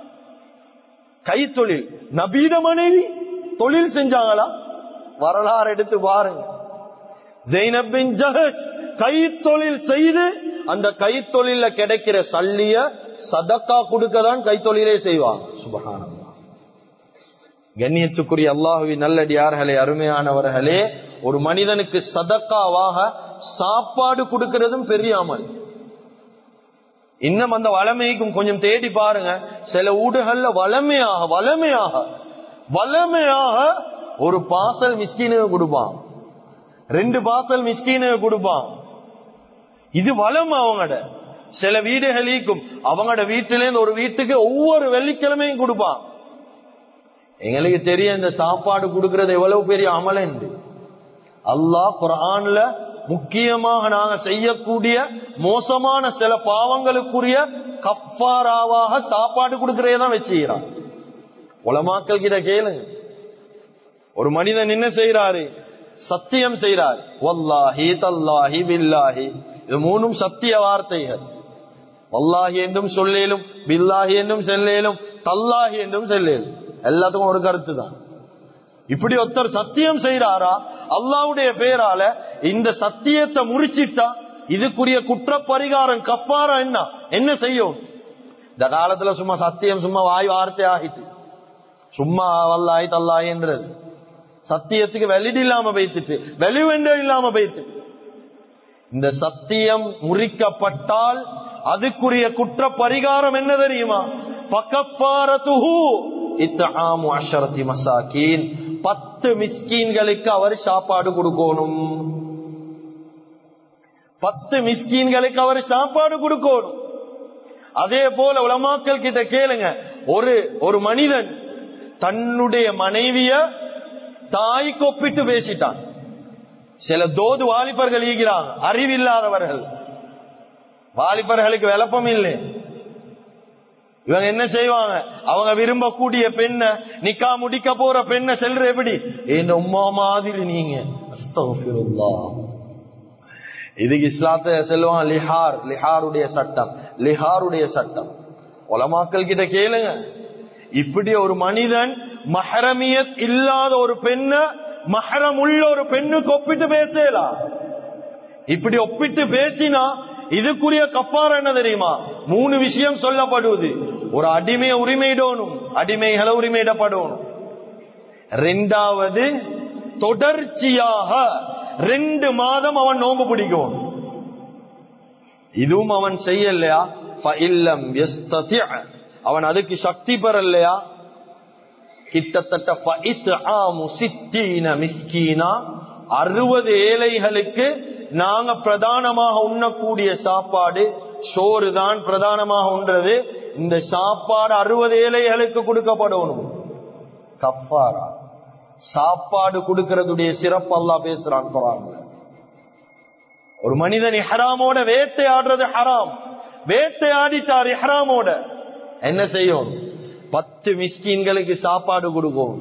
கைத்தொழில் நபீட மனைவி தொழில் செஞ்சாங்களா வரலாறு எடுத்து பாருங்க ஜெய்னப் பின் ஜஹஷ் கைத்தொழில் செய்து அந்த கைத்தொழில கிடைக்கிற சல்லிய சதக்கா கொடுக்கதான் கைத்தொழிலே செய்வாங்க சுபகானந்தா கண்ணியத்துக்குரிய அல்லாஹுவி நல்லடியார்களே அருமையானவர்களே ஒரு மனிதனுக்கு சதக்காவாக சாப்பாடு கொடுக்கிறதும் பெரிய அமல் இன்னும் அந்த வளமைக்கும் கொஞ்சம் தேடி பாருங்க சில ஊடுகள்ல வளமையாக வளமையாக வளமையாக ஒரு பாசல் மிஸ்கீனுக்கு கொடுப்பான் ரெண்டு பாசல் மிஸ்கீனுக்கு கொடுப்பான் இது வளம் அவங்கட சில வீடுகளுக்கும் அவங்களோட வீட்டில இருந்து ஒரு வீட்டுக்கு ஒவ்வொரு வெள்ளிக்கிழமையும் கொடுப்பான் எங்களுக்கு தெரியும் இந்த சாப்பாடு கொடுக்கறது எவ்வளவு பெரிய அமலண்டு அல்லாஹ் குரான்ல முக்கியமாக நாங்க செய்யக்கூடிய மோசமான சில பாவங்களுக்குரிய கஃபாராவாக சாப்பாடு கொடுக்கறதே தான் வச்சுக்கிறான் உலமாக்கள் கிட்ட கேளுங்க ஒரு மனிதன் என்ன செய்யறாரு சத்தியம் செய்யறார் வல்லாஹி தல்லாஹி பில்லாஹி இது மூணும் சத்திய வார்த்தைகள் வல்லாஹி என்றும் சொல்லேலும் பில்லாஹி என்றும் செல்லேலும் தல்லாஹி என்றும் செல்லேலும் எல்லாத்துக்கும் ஒரு கருத்து தான் இப்படி ஒருத்தர் சத்தியம் செய்யறாரா அல்லாவுடைய பேரால இந்த சத்தியத்தை முறிச்சிட்டா இதுக்குரிய குற்ற பரிகாரம் கப்பாரா என்ன என்ன செய்யும் இந்த காலத்துல சும்மா சத்தியம் சும்மா வாய் வார்த்தை ஆகிட்டு சும்மா வல்லாய் தல்லாயின்றது சத்தியத்துக்கு வெளிடு இல்லாம வைத்துட்டு வெளிவெண்டே இல்லாம வைத்துட்டு இந்த சத்தியம் முறிக்கப்பட்டால் அதுக்குரிய குற்ற பரிகாரம் என்ன தெரியுமா பக்கப்பாரத்துஹு இத்தாமு அஷரத்தி மசாக்கீன் பத்து மிஸ்கீன்களுக்கு அவர் சாப்பாடு கொடுக்கணும் பத்து மிஸ்கீன்களுக்கு அவர் சாப்பாடு கொடுக்கணும் அதே போல உலமாக்கள் கிட்ட கேளுங்க ஒரு ஒரு மனிதன் தன்னுடைய மனைவிய தாய்க்கு ஒப்பிட்டு பேசிட்டான் சில தோது வாலிபர்கள் ஈகிறாங்க அறிவில்லாதவர்கள் வாலிபர்களுக்கு விளப்பம் இல்லை இவங்க என்ன செய்வாங்க அவங்க விரும்பக்கூடிய பெண்ண நிக்கா முடிக்க போற பெண்ண செல்ற எப்படி என் உம்மா மாதிரி நீங்க அஸ்தகுஃபிருல்லாஹ். இதுக்கு இஸ்லாத்தை செல்வான் லிஹார் லிஹாருடைய சட்டம் லிஹாருடைய சட்டம் உலமாக்கள் கிட்ட கேளுங்க இப்படி ஒரு மனிதன் மஹரமியத் இல்லாத ஒரு பெண்ண மஹரம் உள்ள ஒரு பெண்ணுக்கு ஒப்பிட்டு பேசலாம் இப்படி ஒப்பிட்டு பேசினா இதுக்குரிய கப்பாரம் என்ன தெரியுமா மூணு விஷயம் சொல்லப்படுவது ஒரு அடிமையை உரிமையிடணும் அடிமைகளை உரிமையிடப்படணும் ரெண்டாவது தொடர்ச்சியாக ரெண்டு மாதம் அவன் நோம்பு பிடிக்கும் இதுவும் அவன் செய்யலையா ஃபஇல்லம் யஸ்ததி' அவன் அதுக்கு சக்தி பெறலையா கிட்டத்தட்ட ஃபஇத்ஆமு சித்தீன மிஸ்கீனா அறுபது ஏழைகளுக்கு நாங்க பிரதானமாக உண்ணக்கூடிய சாப்பாடு சோறு தான் பிரதானமாக உண்றது இந்த சாப்பாடு அறுபது ஏழைகளுக்கு கொடுக்கப்படணும் கஃபாரா சாப்பாடு கொடுக்கறதுடைய சிறப்பு அல்லாஹ் பேசுறான் குரான்ல ஒரு மனிதன் இஹ்ராமோட வேட்டையாடுறது ஹராம் வேட்டையாடிட்டார் இஹ்ராமோட என்ன செய்யும் பத்து மிஸ்கீன்களுக்கு சாப்பாடு கொடுக்கும்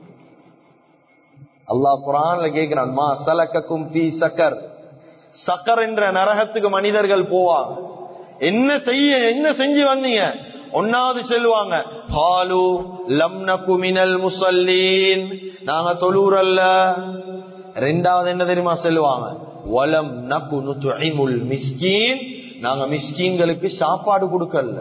அல்லாஹ் குரான்ல கேட்கிறான் மா சலக்கக்கும் பி சக்கர் சக்கர் என்ற நரகத்துக்கு மனிதர்கள் போவாங்க என்ன செய்ய என்ன செஞ்சு வந்தீங்க ஒன்னாவது சொல்லுவாங்க பாலு லம் நகு மினல் முசல்லீன் நாங்க தொழூரல்ல ரெண்டாவது என்ன தெரியுமா சொல்லுவாங்க வலம் நகு நுதுஇமுல் மிஸ்கீன் நாங்க மிஸ்கீன்களுக்கு சாப்பாடு கொடுக்கல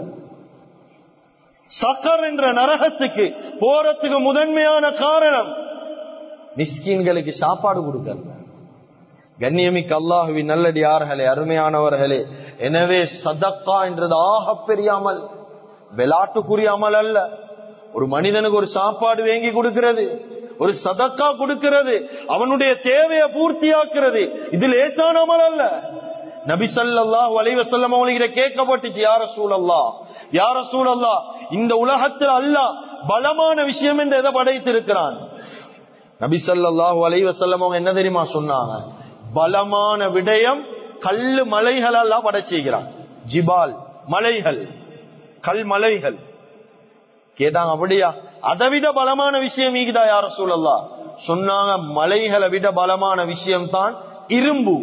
சக்கர் என்ற நரகத்துக்கு போறதுக்கு முதன்மையான காரணம் மிஸ்கீன்களுக்கு சாப்பாடு கொடுக்கல கண்ணியமிக்க அல்லாஹுவின் நல்லடியார்களே அருமையானவர்களே எனவே சதக்கா என்றது ஆகப்பெரிய அமல் விளாட்டுக்குரிய அமல் அல்ல ஒரு மனிதனுக்கு ஒரு சாப்பாடு வேங்கி கொடுக்கிறது ஒரு சதக்கா கொடுக்கிறது அவனுடைய தேவையை பூர்த்தியாக்குறது இது லேசான அமல் அல்ல நபி ஸல்லல்லாஹு அலைஹி வஸல்லம் அவங்ககிட்ட கேட்கப்பட்டுச்சு யார சூழல்லா யார சூழல்லா இந்த உலகத்தில் அல்லாஹ் பலமான விஷயம் என்று எதை படைத்திருக்கிறான் நபி ஸல்லல்லாஹு அலைஹி வஸல்லம் அவங்க என்ன தெரியுமா சொன்னாங்க பலமான விடயம் கல்லு மலைகள் எல்லாம் படைச்சிக்கிறான் ஜிபால் மலைகள் கல் மலைகள் கேட்டாங்க அப்படியா அதை விட பலமான விஷயம் ஈகுதா யார சூழல்லா சொன்னாங்க மலைகளை விட பலமான விஷயம் தான் இரும்பு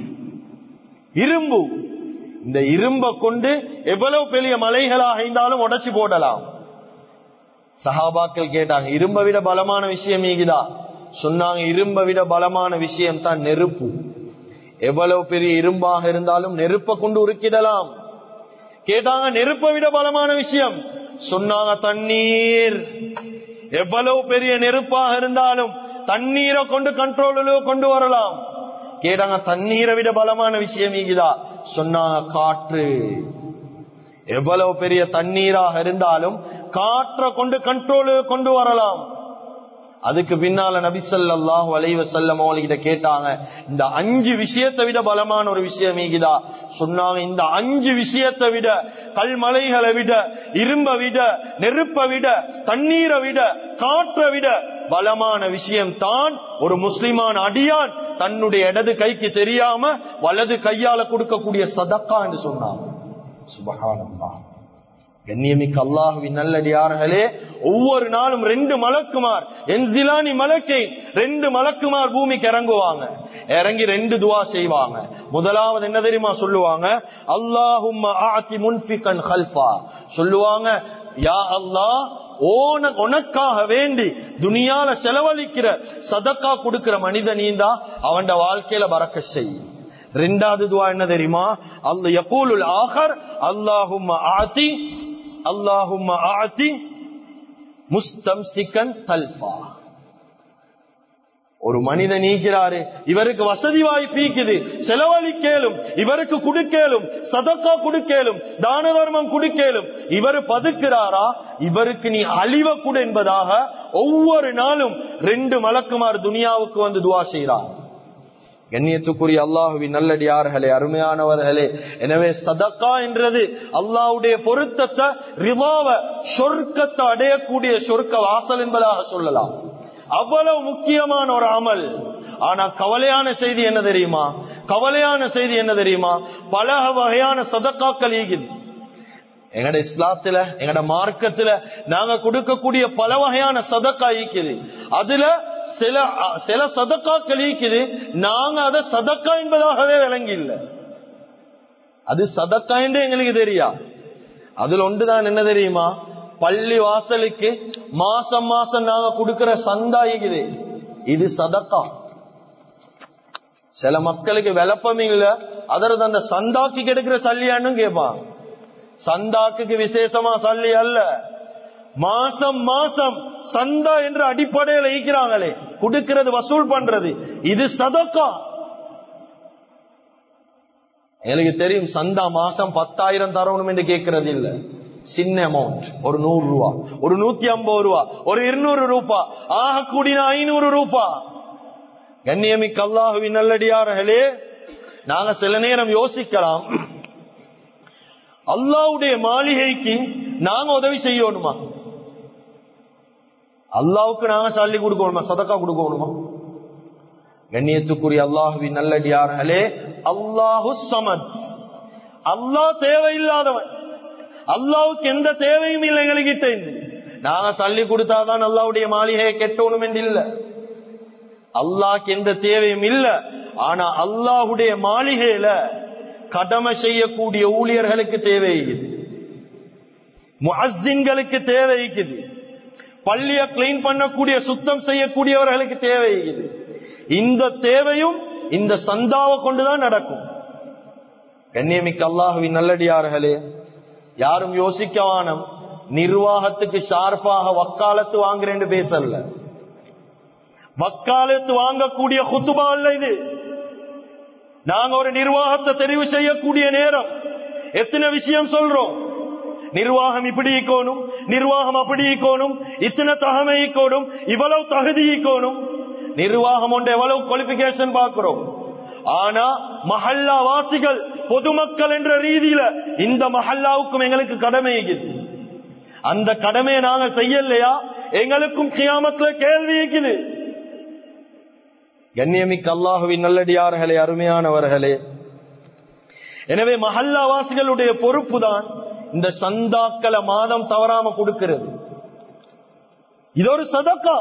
இரும்பு இந்த இரும்ப கொண்டு எவ்வளவு பெரிய மலைகளாக இருந்தாலும் உடைச்சு போடலாம் சஹாபாக்கள் கேட்டாங்க இரும்ப விட பலமான விஷயம் ஈகுதா சொன்னாங்க இரும்ப விட பலமான விஷயம் தான் நெருப்பு எவ்வளவு பெரிய இரும்பாக இருந்தாலும் நெருப்பை கொண்டு உருக்கிடலாம் கேட்டாங்க நெருப்பை விட பலமான விஷயம் சொன்னாங்க தண்ணீர் எவ்வளவு பெரிய நெருப்பாக இருந்தாலும் தண்ணீரை கொண்டு கண்ட்ரோலில் கொண்டு வரலாம் கேட்டாங்க தண்ணீரை விட பலமான விஷயம் இங்குதா சொன்னாங்க காற்று எவ்வளவு பெரிய தண்ணீராக இருந்தாலும் காற்றை கொண்டு கண்ட்ரோலு கொண்டு வரலாம் அதுக்கு பின்னால நபி ஸல்லல்லாஹு அலைஹி வஸல்லம் அவங்ககிட்ட கேட்டாங்க இந்த அஞ்சு விஷயத்தை விட பலமான ஒரு விஷயம் ஈகுதா சொன்னாங்க இந்த அஞ்சு விஷயத்தை விட கல்மலைகளை விட இரும்ப விட நெருப்பை விட தண்ணீரை விட காற்றை விட பலமான விஷயம் தான் ஒரு முஸ்லிமான அடியான் தன்னுடைய இடது கைக்கு தெரியாம வலது கையால கொடுக்கக்கூடிய சதக்கா என்று சொன்னாங்க சுபஹானல்லாஹ் கண்ணியமிக்க அல்லாஹுவின் நல்லடியார்களே ஒவ்வொரு நாளும் ரெண்டு மலக்குமார் என்சிலானி மலக்கை ரெண்டு மலக்குமார் பூமிக்கு இறங்குவாங்க இறங்கி ரெண்டு துவா செய்வாங்க முதலாவது என்ன தெரியுமா சொல்லுவாங்க அல்லாஹும் ஆத்தி முன்பிகன் ஹல்ஃபா சொல்லுவாங்க யா அல்லாஹ் ஓன உனக்காக வேண்டி துனியால செலவழிக்கிற சதக்கா கொடுக்கிற மனித நீந்தா அவன் வாழ்க்கையில பறக்க செய் ரெண்டாவது துவா என்ன தெரியுமா அல்ல யகூலுல் ஆஹர் அல்லாஹும் ஆத்தி அல்லாஹும் ஆத்தி முஸ்தம்சிகன் தல்ஃபா ஒரு மனிதன் நீக்கிறாரு இவருக்கு வசதி வாய்ப்பு ஈக்குது செலவழிக்கேலும் இவருக்கு குடுக்கேலும் சதக்கா குடுக்கேலும் தான தர்மம் குடுக்கேலும் இவர் பதுக்கிறாரா இவருக்கு நீ அழிவ கொடு என்பதாக ஒவ்வொரு நாளும் ரெண்டு மலக்குமார் துனியாவுக்கு வந்து துவா செய்கிறார் கண்ணியத்துக்குரிய அல்லாஹுவின் நல்லடியார்களே அருமையானவர்களே எனவே சதக்கா என்றது அல்லாஹ்வுடைய பொருத்தத்தை ரிவாவ சொர்க்கத்தை அடையக்கூடிய சொர்க்க வாசல் என்பதாக சொல்லலாம் அவ்வளவு முக்கியமான ஒரு அமல் ஆனா கவலையான செய்தி என்ன தெரியுமா கவலையான செய்தி என்ன தெரியுமா பல வகையான சதக்காக்கள் ஈகுது எங்கட இஸ்லாத்துல எங்கட மார்க்கத்துல நாங்க கொடுக்கக்கூடிய பல வகையான சதக்கா ஈக்குது அதுல சில சில சதக்காக்கள் ஈக்குது நாங்க அதை சதக்கா என்பதாகவே விளங்கி இல்ல அது சதக்கா என்று எங்களுக்கு தெரியா அதுல ஒன்றுதான் என்ன தெரியுமா பள்ளி வாசலுக்கு மாசம் மாசம் நாங்க கொடுக்கிற சந்தா ஈக்குது இது சதக்கா சில மக்களுக்கு விளப்பம் இல்ல அதற்கு அந்த சந்தாக்கு கெடுக்கிற சல்லியான்னு கேட்பான் சந்தாக்கு விசேஷமா சல்லி அல்ல மாசம் மாசம் சந்தா என்ற அடிப்படையில் ஈக்கிறாங்களே கொடுக்கிறது வசூல் பண்றது இது சதக்கா எனக்கு தெரியும் சந்தா மாசம் பத்தாயிரம் தரணும் என்று கேட்கறது இல்ல சின்ன அமௌண்ட் ஒரு நூறு ரூபா ஒரு நூத்தி ஐம்பது ரூபா ஒரு இருநூறு ரூபா ஆக கூடின ஐநூறு ரூபா கண்ணியமிக்க அல்லாஹுவின் நல்லடியார்களே நாங்க சில நேரம் யோசிக்கலாம் அல்லாவுடைய மாளிகைக்கு நாங்க உதவி செய்யணுமா அல்லாவுக்கு நாங்க சல்லி கொடுக்கணுமா சதக்கா கொடுக்கணுமா கண்ணியத்துக்குரிய அல்லாஹுவின் நல்லடியார்களே அல்லாஹு சமத் அல்லாஹ் தேவையில்லாதவன் அல்லாவுக்கு எந்த தேவையும் இல்லை எங்ககிட்ட இருந்து நாங்க சல்லி கொடுத்தாதான் அல்லாவுடைய மாளிகையை கெட்டணும் என்று இல்ல அல்லாஹ்க்கு எந்த தேவையும் இல்ல ஆனா அல்லாஹுடைய மாளிகையில கடமை செய்யக்கூடிய ஊழியர்களுக்கு தேவை முஅஸ்ஸின்களுக்கு தேவை இருக்குது பள்ளிய கிளீன் பண்ணக்கூடிய சுத்தம் செய்யக்கூடியவர்களுக்கு தேவை இருக்குது இந்த தேவையும் இந்த சந்தாவை கொண்டுதான் நடக்கும் கண்ணியமிக்க அல்லாஹுவின் நல்லடியார்களே யாரும் யோசிக்கவானம் நிர்வாகத்துக்கு ஷார்ப்பாக வக்காலத்து வாங்குறேன்னு பேசல வக்காலத்து வாங்கக்கூடிய குத்துபா அல்ல இது நாங்க ஒரு நிர்வாகத்தை தெரிவு செய்யக்கூடிய நேரம் எத்தனை விஷயம் சொல்றோம் நிர்வாகம் இப்படி ஈக்கோணும் நிர்வாகம் அப்படி ஈக்கோணும் இத்தனை தகமை ஈக்கோணும் இவ்வளவு தகுதி ஈக்கோணும் நிர்வாகம் ஒன்று எவ்வளவு குவாலிபிகேஷன் பார்க்கிறோம் ஆனா மஹல்லா வாசிகள் பொதுமக்கள் என்ற ரீதியில இந்த மஹல்லாவுக்கும் எங்களுக்கு கடமை இருக்குது அந்த கடமையை நாங்க செய்யலையா எங்களுக்கும் கியாமத்துல கேள்வி இருக்குது கண்ணியமிக்க அல்லாஹுவின் நல்லடியார்களே அருமையானவர்களே எனவே மஹல்லாவாசிகளுடைய பொறுப்பு தான் இந்த சந்தாக்களை மாதம் தவறாம கொடுக்கிறது இது ஒரு சதக்கா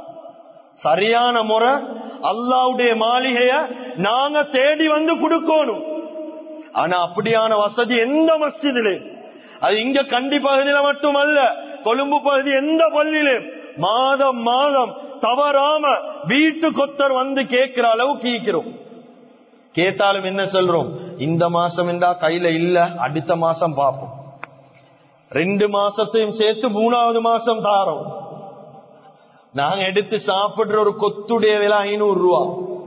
சரியான முறை அல்லாவுடைய மாளிகைய நாங்க தேடி வந்து கொடுக்கணும் ஆனா அப்படியான வசதி எந்த மஸ்ஜிதிலே அது இங்க கண்டி பகுதியில மட்டுமல்ல கொழும்பு பகுதி எந்த பள்ளியிலும் மாதம் மாதம் தவறாம வீட்டு கொத்தர் வந்து கேட்கிற அளவுக்கு ஈக்கிறோம் கேட்டாலும் என்ன சொல்றோம் இந்த மாசம் இருந்தா கையில இல்ல அடுத்த மாசம் பார்ப்போம் ரெண்டு மாசத்தையும் சேர்த்து மூணாவது மாசம் தாரோம் நாங்க எடுத்து சாப்பிடுற ஒரு கொத்துடைய விலை ஐநூறு ரூபா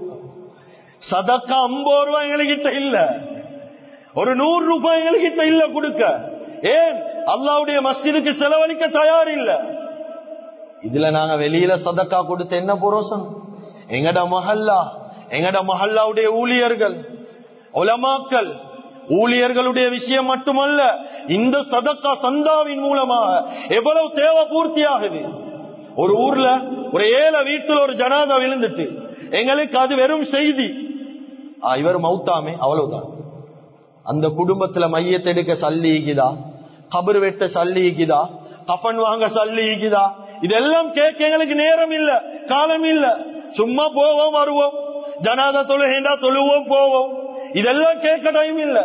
சதக்கா ஐம்பது ரூபாய் எங்ககிட்ட இல்ல ஒரு நூறு ரூபாய் எங்ககிட்ட இல்ல கொடுக்க ஏன் அல்லாவுடைய மஸ்ஜிதுக்கு செலவழிக்க தயார் இல்ல இதுல நாங்க வெளியில சதக்கா கொடுத்து என்ன புரோசம் எங்கட மஹல்லா எங்கட மஹல்லாவுடைய ஊழியர்கள் உலமாக்கள் ஊழியர்களுடைய விஷயம் மட்டுமல்ல இந்த சதக்கா சந்தாவின் மூலமாக எவ்வளவு தேவை பூர்த்தி ஆகுது ஒரு ஊர்ல ஒரு ஏழை வீட்டில் ஒரு ஜனாதா விழுந்துட்டு எங்களுக்கு அது வெறும் செய்தி ஆ, இவர் மௌத்தாமே அவ்வளவுதான் அந்த குடும்பத்துல மையத்தை எடுக்க சல்லி ஈக்குதா கபர் வெட்ட சல்லி ஈக்குதா கஃன் வாங்க சல்லி ஈக்குதா இதெல்லாம் கேட்க எங்களுக்கு நேரம் இல்ல காலம் இல்ல சும்மா போவோம் வருவோம் ஜனாதா தொழுகேண்டா தொழுவோம் போவோம் இதெல்லாம் கேட்க டைம் இல்ல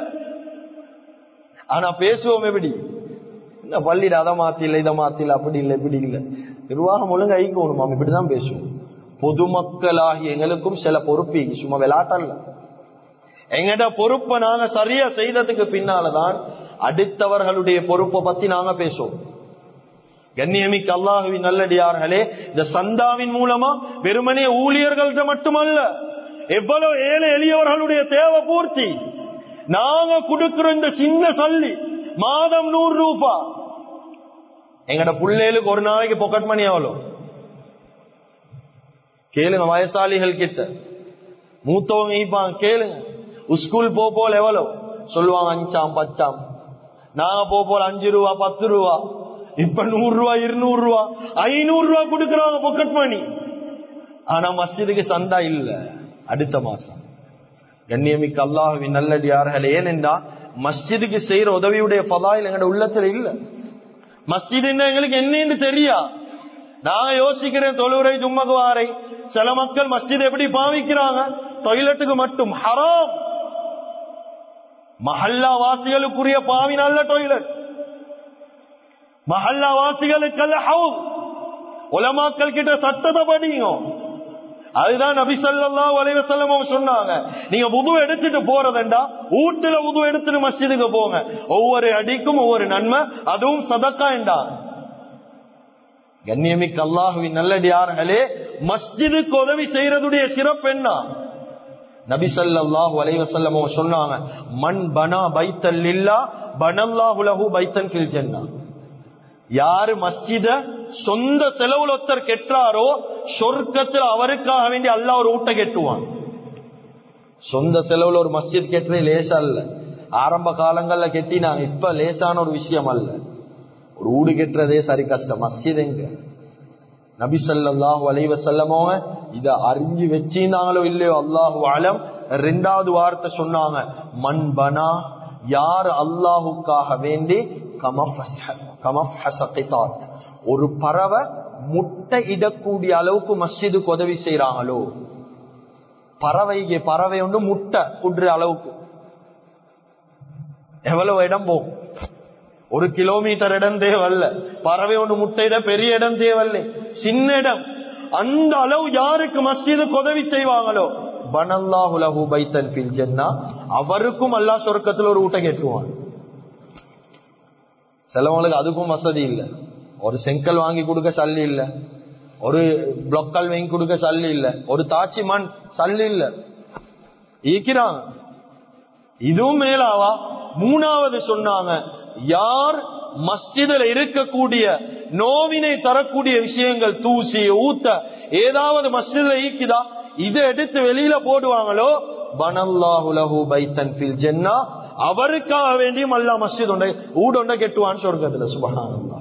ஆனா பேசுவோம் எப்படி என்ன பள்ளியில அதை மாத்தில இதை மாத்தில அப்படி இல்லை இப்படி இல்லை நிர்வாகம் ஒழுங்கு ஐக்கணும் இப்படிதான் பேசுவோம் பொதுமக்களாகி எங்களுக்கும் சில பொறுப்பு இருக்கு. சும்மா விளையாட்டல்ல எங்கட பொறுப்பை நாங்க சரியா செய்ததுக்கு பின்னாலதான் அடுத்தவர்களுடைய பொறுப்பை பத்தி நாங்க பேசுவோம் கண்ணியமிக்க அல்லாஹுவின் நல்லடியார்களே இந்த சந்தாவின் மூலமா வெறுமனே ஊழியர்கள்ட்ட மட்டுமல்ல எவ்வளவு ஏழை எளியவர்களுடைய தேவை பூர்த்தி நாங்க கொடுக்கிற இந்த சின்ன சல்லி மாதம் நூறு ரூபா எங்கட பிள்ளைகளுக்கு ஒரு நாளைக்கு பொக்கெட் மணி எவ்வளோ கேளுங்க வயசாளிகள் கிட்ட மூத்தவங்க ஈப்பாங்க கேளுங்க ஸ்கூல் போ போல எவ்வளவு சொல்லுவாங்க அஞ்சாம் பச்சாம் நாங்க போ போல அஞ்சு ரூபா பத்து ரூபா இப்ப நூறு ரூபா இருநூறு ரூபா ஐநூறு ரூபா கொடுக்கறாங்க பொக்கெட் மணி ஆனா மஸ்ஜிதுக்கு சந்தா இல்ல அடுத்த மாசம் கண்ணியமிக்க அல்லாஹுவின் நல்லடியார்கள் ஏனென்றா மஸ்ஜிதுக்கு செய்யற உதவியுடைய பதாயில் எங்கட உள்ளத்துல இல்ல மஸ்ஜித் என்ன எங்களுக்கு என்னன்னு தெரியா நாங்க யோசிக்கிறேன் தொழுவுரை ஜும்மக்கு வாரை சில மக்கள் மஸ்ஜித் எப்படி பாவிக்கிறாங்க டொய்லெட்டுக்கு மட்டும் ஹராம் மஹல்லா வாசிகளுக்குரிய பாவி நல்ல டொய்லெட் மஹல்லா வாசிகளுக்கு ஹவுஸ் உலமாக்கள் கிட்ட சட்டத்தை படிங்க அதுதான் நபி ஸல்லல்லாஹு அலைஹி வஸல்லம் சொன்னாங்க நீங்க உது எடுத்துட்டு போறதண்டா வீட்டுல உது எடுத்துட்டு மஸ்ஜிதுக்கு போங்க ஒவ்வொரு அடிக்கும் ஒவ்வொரு நன்மை அதுவும் சதக்கா என்றா கண்ணியமிக்க அல்லாஹுவின் நல்லடியார்களே மஸ்ஜிதுக்கு உதவி செய்யறதுடைய சிறப்பு என்ன நபி ஸல்லல்லாஹு அலைஹி வஸல்லம் சொன்னாங்க மன் பனா பைத்தல் லில்லா பனல்லாஹு லஹு பைத்தன் ஃபில் ஜன்னah யாரு மஸ்ஜித சொந்த செலவுல ஒருத்தர் கெட்டாரோ சொர்க்கத்தில் அவருக்காக வேண்டி அல்லாஹ் ஒரு ஊட்ட கெட்டுவான் சொந்த செலவுல ஒரு மஸ்ஜித் கெட்டுறது லேசா இல்ல ஆரம்ப காலங்கள்ல கெட்டினாங்க இப்ப லேசான ஒரு விஷயம் அல்ல ஒரு ஊடு கெட்டுறதே சரி கஷ்டம் மஸ்ஜித் எங்க நபி ஸல்லல்லாஹு அலைஹி வஸல்லமோங்க இத அறிஞ்சு வச்சிருந்தாங்களோ இல்லையோ அல்லாஹு அலம் ரெண்டாவது வார்த்தை சொன்னாங்க மண் பனா யார் அல்லாஹுக்காக வேண்டி ஒரு பறவை முட்டை இடக்கூடிய அளவுக்கு மஸ்ஜிதுக்கு உதவி செய்யறாங்களோ பறவைக்கு பறவை ஒன்று முட்டை குடுற அளவுக்கு எவ்வளவு இடம் போகும் ஒரு கிலோமீட்டர் இடம் தேவையில்ல பறவை ஒன்று முட்டையிட பெரிய இடம் தேவையில்லை சின்ன இடம் அந்த அளவு யாருக்கு மஸ்ஜிதுக்கு உதவி செய்வாங்களோ பனல்லாஹுலஹு பைத்தன் ஃபில் ஜன்னா அவருக்கும் அல்லாஹ் சொர்க்கத்துல ஒரு ஊட்ட கேட்டுருவான் சிலவங்களுக்கு அதுக்கும் வசதி இல்ல ஒரு செங்கல் வாங்கி கொடுக்க சல்லி இல்ல ஒரு பிளொக்கல் வாங்கி கொடுக்க சல்லி இல்ல ஒரு தாச்சி மண் சல்லி இல்ல ஈக்கிறாங்க இதுவும் மேலாவா மூணாவது சொன்னாங்க யார் மஸ்ஜிதில் இருக்கக்கூடிய நோவினை தரக்கூடிய விஷயங்கள் தூசி ஊத்த ஏதாவது மஸ்ஜிதில் ஈக்குதா இதை எடுத்து வெளியில போடுவாங்களோ பனல்லாஹுலஹு பைத்தன் ஃபில் ஜென்னா அவருக்காக வேண்டியும் அல்லா மஸ்ஜித் ஒன்றை ஊடொண்ட கெட்டுவான்னு சொர்க்கத்துல சுபஹானல்லா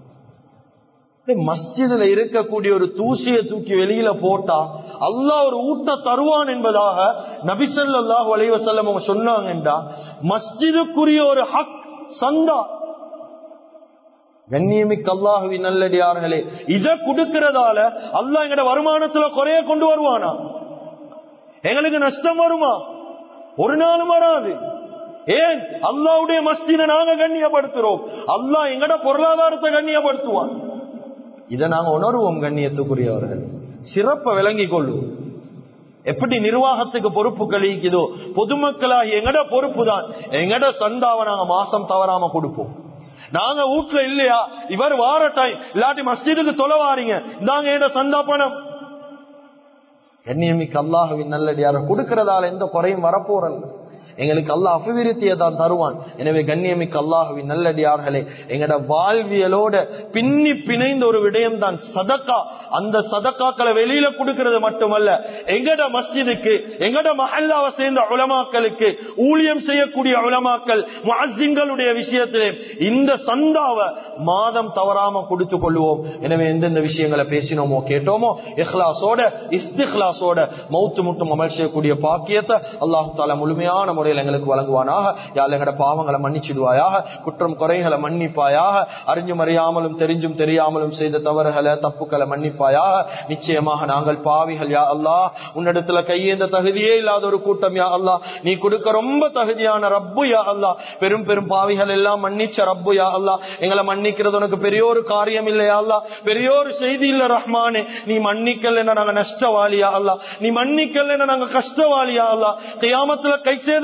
மஸ்ஜிதுல இருக்கக்கூடிய ஒரு தூசியை தூக்கி வெளியில போட்டா அல்லாஹ் ஒரு ஊட்ட தருவான் என்பதாக நபிசல்லாஹு அலைவசல்லம் அவங்க சொன்னாங்கன்றா மஸ்ஜிதுக்குரிய ஒரு ஹக் சந்தா கண்ணியமிக்க அல்லாஹுவி நல்லடியார்களே இத கொடுக்கிறதால அல்லாஹ் எங்கட வருமானத்துல குறைய கொண்டு வருவானா எங்களுக்கு நஷ்டம் வருமா ஒரு நாளும் வராது ஏன் அல்லாவுடைய மஸ்ஜிதை நாங்க கண்ணியப்படுத்துறோம் அல்லாஹ் எங்கட பொருளாதாரத்தை கண்ணியப்படுத்துவான் இதை நாங்க உணர்வோம் கண்ணியத்துக்குரியவர்கள் சிறப்பை விளங்கி கொள்வோம் எப்படி நிர்வாகத்துக்கு பொறுப்பு கழிக்குதோ பொதுமக்களாகி எங்கட பொறுப்பு தான் எங்கட சந்தாவை நாங்க மாசம் தவறாம கொடுப்போம் நாங்க வீட்டுல இல்லையா இவர் வார டைம் இல்லாட்டி மஸ்ஜிதுக்கு தொலை வாரீங்க இந்தாங்க எங்க சந்தா பணம் கண்ணியமிக்கு அல்லாஹுவின் நல்லடியார கொடுக்கறதால எந்த குறையும் வரப்போறல்ல எங்களுக்கு அல்லாஹ் அபிவிருத்தியை தான் தருவான் எனவே கண்ணியமிக்க அல்லாஹுவின் நல்லடியார்களே எங்கட வாழ்வியலோட பின்னி பிணைந்த ஒரு விடயம் தான் சதக்கா அந்த சதக்காக்களை வெளியில கொடுக்கிறது மட்டுமல்ல எங்கட மஸ்ஜிதுக்கு எங்கட மஹல்லாவை சேர்ந்த உலமாக்களுக்கு ஊழியம் செய்யக்கூடிய உலமாக்கள் முஅஸ்ஸின்களுடைய விஷயத்திலே இந்த சந்தாவை மாதம் தவறாம கொடுத்து கொள்வோம் எனவே எந்தெந்த விஷயங்களை பேசினோமோ கேட்டோமோ இஹ்லாஸோட இஸ்திஹ்லாஸோட மௌத்து முட்டும் அமல் செய்யக்கூடிய பாக்கியத்தை அல்லாஹு தாலா முழுமையான முறையில் எங்களுக்கு வழங்குவானாக யாழ் எங்கட பாவங்களை மன்னிச்சிடுவாயாக குற்றம் குறைகளை மன்னிப்பாயாக அறிஞ்சும் அறியாமலும் தெரிஞ்சும் தெரியாமலும் செய்த தவறுகளை தப்புக்களை மன்னிப்பாயாக நிச்சயமாக நாங்கள் பாவிகள் யா அல்லாஹ் உன்னிடத்துல கையேந்த தகுதியே இல்லாத ஒரு கூட்டம் யா அல்லாஹ் நீ கொடுக்க ரொம்ப தகுதியான ரப்பு யா அல்லாஹ் பெரும் பெரும் பாவிகள் எல்லாம் மன்னிச்ச ரப்பு யா அல்லாஹ் எங்களை மன்னிக்கிறது உனக்கு பெரிய ஒரு காரியம் இல்லையா அல்லாஹ் பெரிய ஒரு செய்தி இல்ல ரஹ்மானே நீ மன்னிக்கல் என்ன நாங்க நஷ்டவாளியா அல்லாஹ் நீ மன்னிக்கல் என்ன நாங்க கஷ்டவாளியா அல்லாஹ் கியாமத்துல கை சேத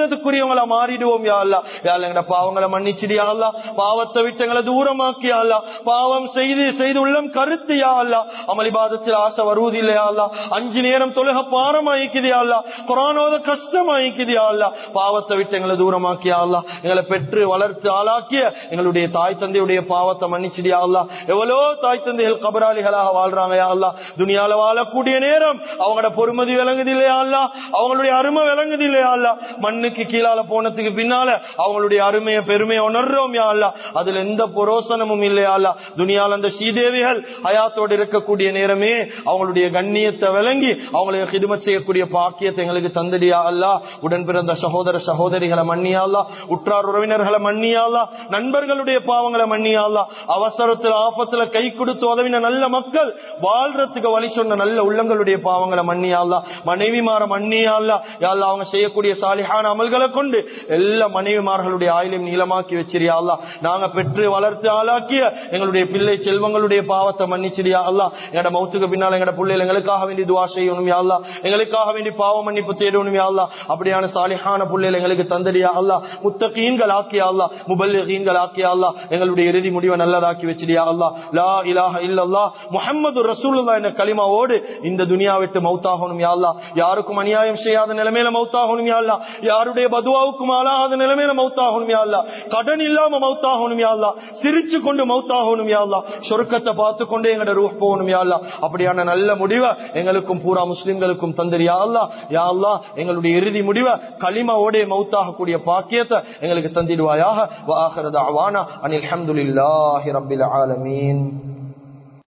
வணங்குறதுக்குரியவங்களா மாறிடுவோம் யா அல்லா யா அல்லா எங்கட பாவங்களை மன்னிச்சிடியா அல்லா பாவத்தை விட்டு எங்களை தூரமாக்கி யா அல்லா பாவம் செய்து செய்து உள்ளம் கருத்து யா அல்லா அமளிபாதத்தில் ஆசை வருவது இல்லையா அல்லா அஞ்சு நேரம் தொழுக பாரமாயிக்குதியா அல்லா குரானோத கஷ்டமாயிக்குதியா அல்லா பாவத்தை விட்டு எங்களை தூரமாக்கியா அல்லா எங்களை பெற்று வளர்த்து ஆளாக்கிய எங்களுடைய தாய் தந்தையுடைய பாவத்தை மன்னிச்சிடியா அல்லா எவ்வளோ தாய் தந்தைகள் கபராளிகளாக வாழ்றாங்க யா அல்லா துனியால வாழக்கூடிய நேரம் அவங்களோட பொறுமதி விளங்குது இல்லையா அல்லா அவங்களுடைய அருமை விளங்குது இல்லையா அல்லா மண்ணுக்கு கீழால போனதுக்கு பின்னால அவங்களுடைய அருமைய பெருமையை உணர்றோம் யா அல்லா அதுல எந்த புரோசனமும் இல்லையா அல்லா துனியால அந்த ஸ்ரீதேவிகள் ஹயாத்தோடு இருக்கக்கூடிய நேரமே அவங்களுடைய கண்ணியத்தை விளங்கி அவங்களுக்கு ஹிதுமத் செய்யக்கூடிய பாக்கியத்தை எங்களுக்கு தந்தடியா அல்லா உடன் பிறந்த சகோதர சகோதரிகளை மன்னியாலா உற்றார் உறவினர்களை மன்னியாலா நண்பர்களுடைய பாவங்களை மன்னியாலா அவசரத்துல ஆபத்துல கை கொடுத்து உதவின நல்ல மக்கள் வாழ்றதுக்கு வழி சொன்ன நல்ல உள்ளங்களுடைய பாவங்களை மன்னியாலா மனைவிமார மன்னியாலா யாழ்லா அவங்க செய்யக்கூடிய சாலிஹான அமல்களை கொண்டு எல்லா மனைவிமார்களுடைய ஆயிலையும் நீளமாக்கி வச்சிரியா நாங்க பெற்று வளர்த்து ஆளாக்கிய எங்களுடைய பிள்ளை செல்வங்களுடைய பாவத்தை மன்னிச்சிரியா அல்லா எங்கட மௌத்துக்கு பின்னால் எங்கட பிள்ளைகள் எங்களுக்காக வேண்டி துவா செய்யணும் யா அல்லா எங்களுக்காக வேண்டி பாவ மன்னிப்பு தேடணும் யா அல்லா அப்படியான சாலிஹான பிள்ளைகள் எங்களுக்கு தந்தடியா அல்லா முத்தகீன்கள் ஆக்கியா அல்லா முபல்லிகீன்கள் ஆக்கியா அல்லா எங்களுடைய இறுதி முடிவை நல்லதாக்கி வச்சிடியா அல்லா லா இலாஹ இல்லல்லா முஹம்மது ரசூலுல்லாஹ் என்ற கலிமாவோடு இந்த துனியா விட்டு மௌத்தாகணும் யா அல்லா யாருக்கும் அநியாயம் செய்யாத நிலைமையில மௌத்தாகணும் யா அல்லா யாருடைய பதுவாவுக்கும் ஆளாகாத நிலைமையில மௌத்தாகணும் யா அல்லா கடன் இல்லாம மௌத்தாகணும் யா அல்லா சிரிச்சு கொண்டு மௌத்தாகணும் யா அல்லா சொர்க்கத்தை பார்த்து கொண்டு எங்கட ரூஹ் போகணும் யா அல்லா அப்படியான நல்ல முடிவை எங்களுக்கும் பூரா முஸ்லிம்களுக்கும் தந்தர் யா அல்லா யா அல்லா எங்களுடைய இறுதி முடிவை களிமாவோட மௌத்தாகக்கூடிய பாக்கியத்தை எங்களுக்கு தந்திடுவாயாக வாஹரது அவானா அனில் அஹமதுல்லாஹி ரபில் ஆலமீன்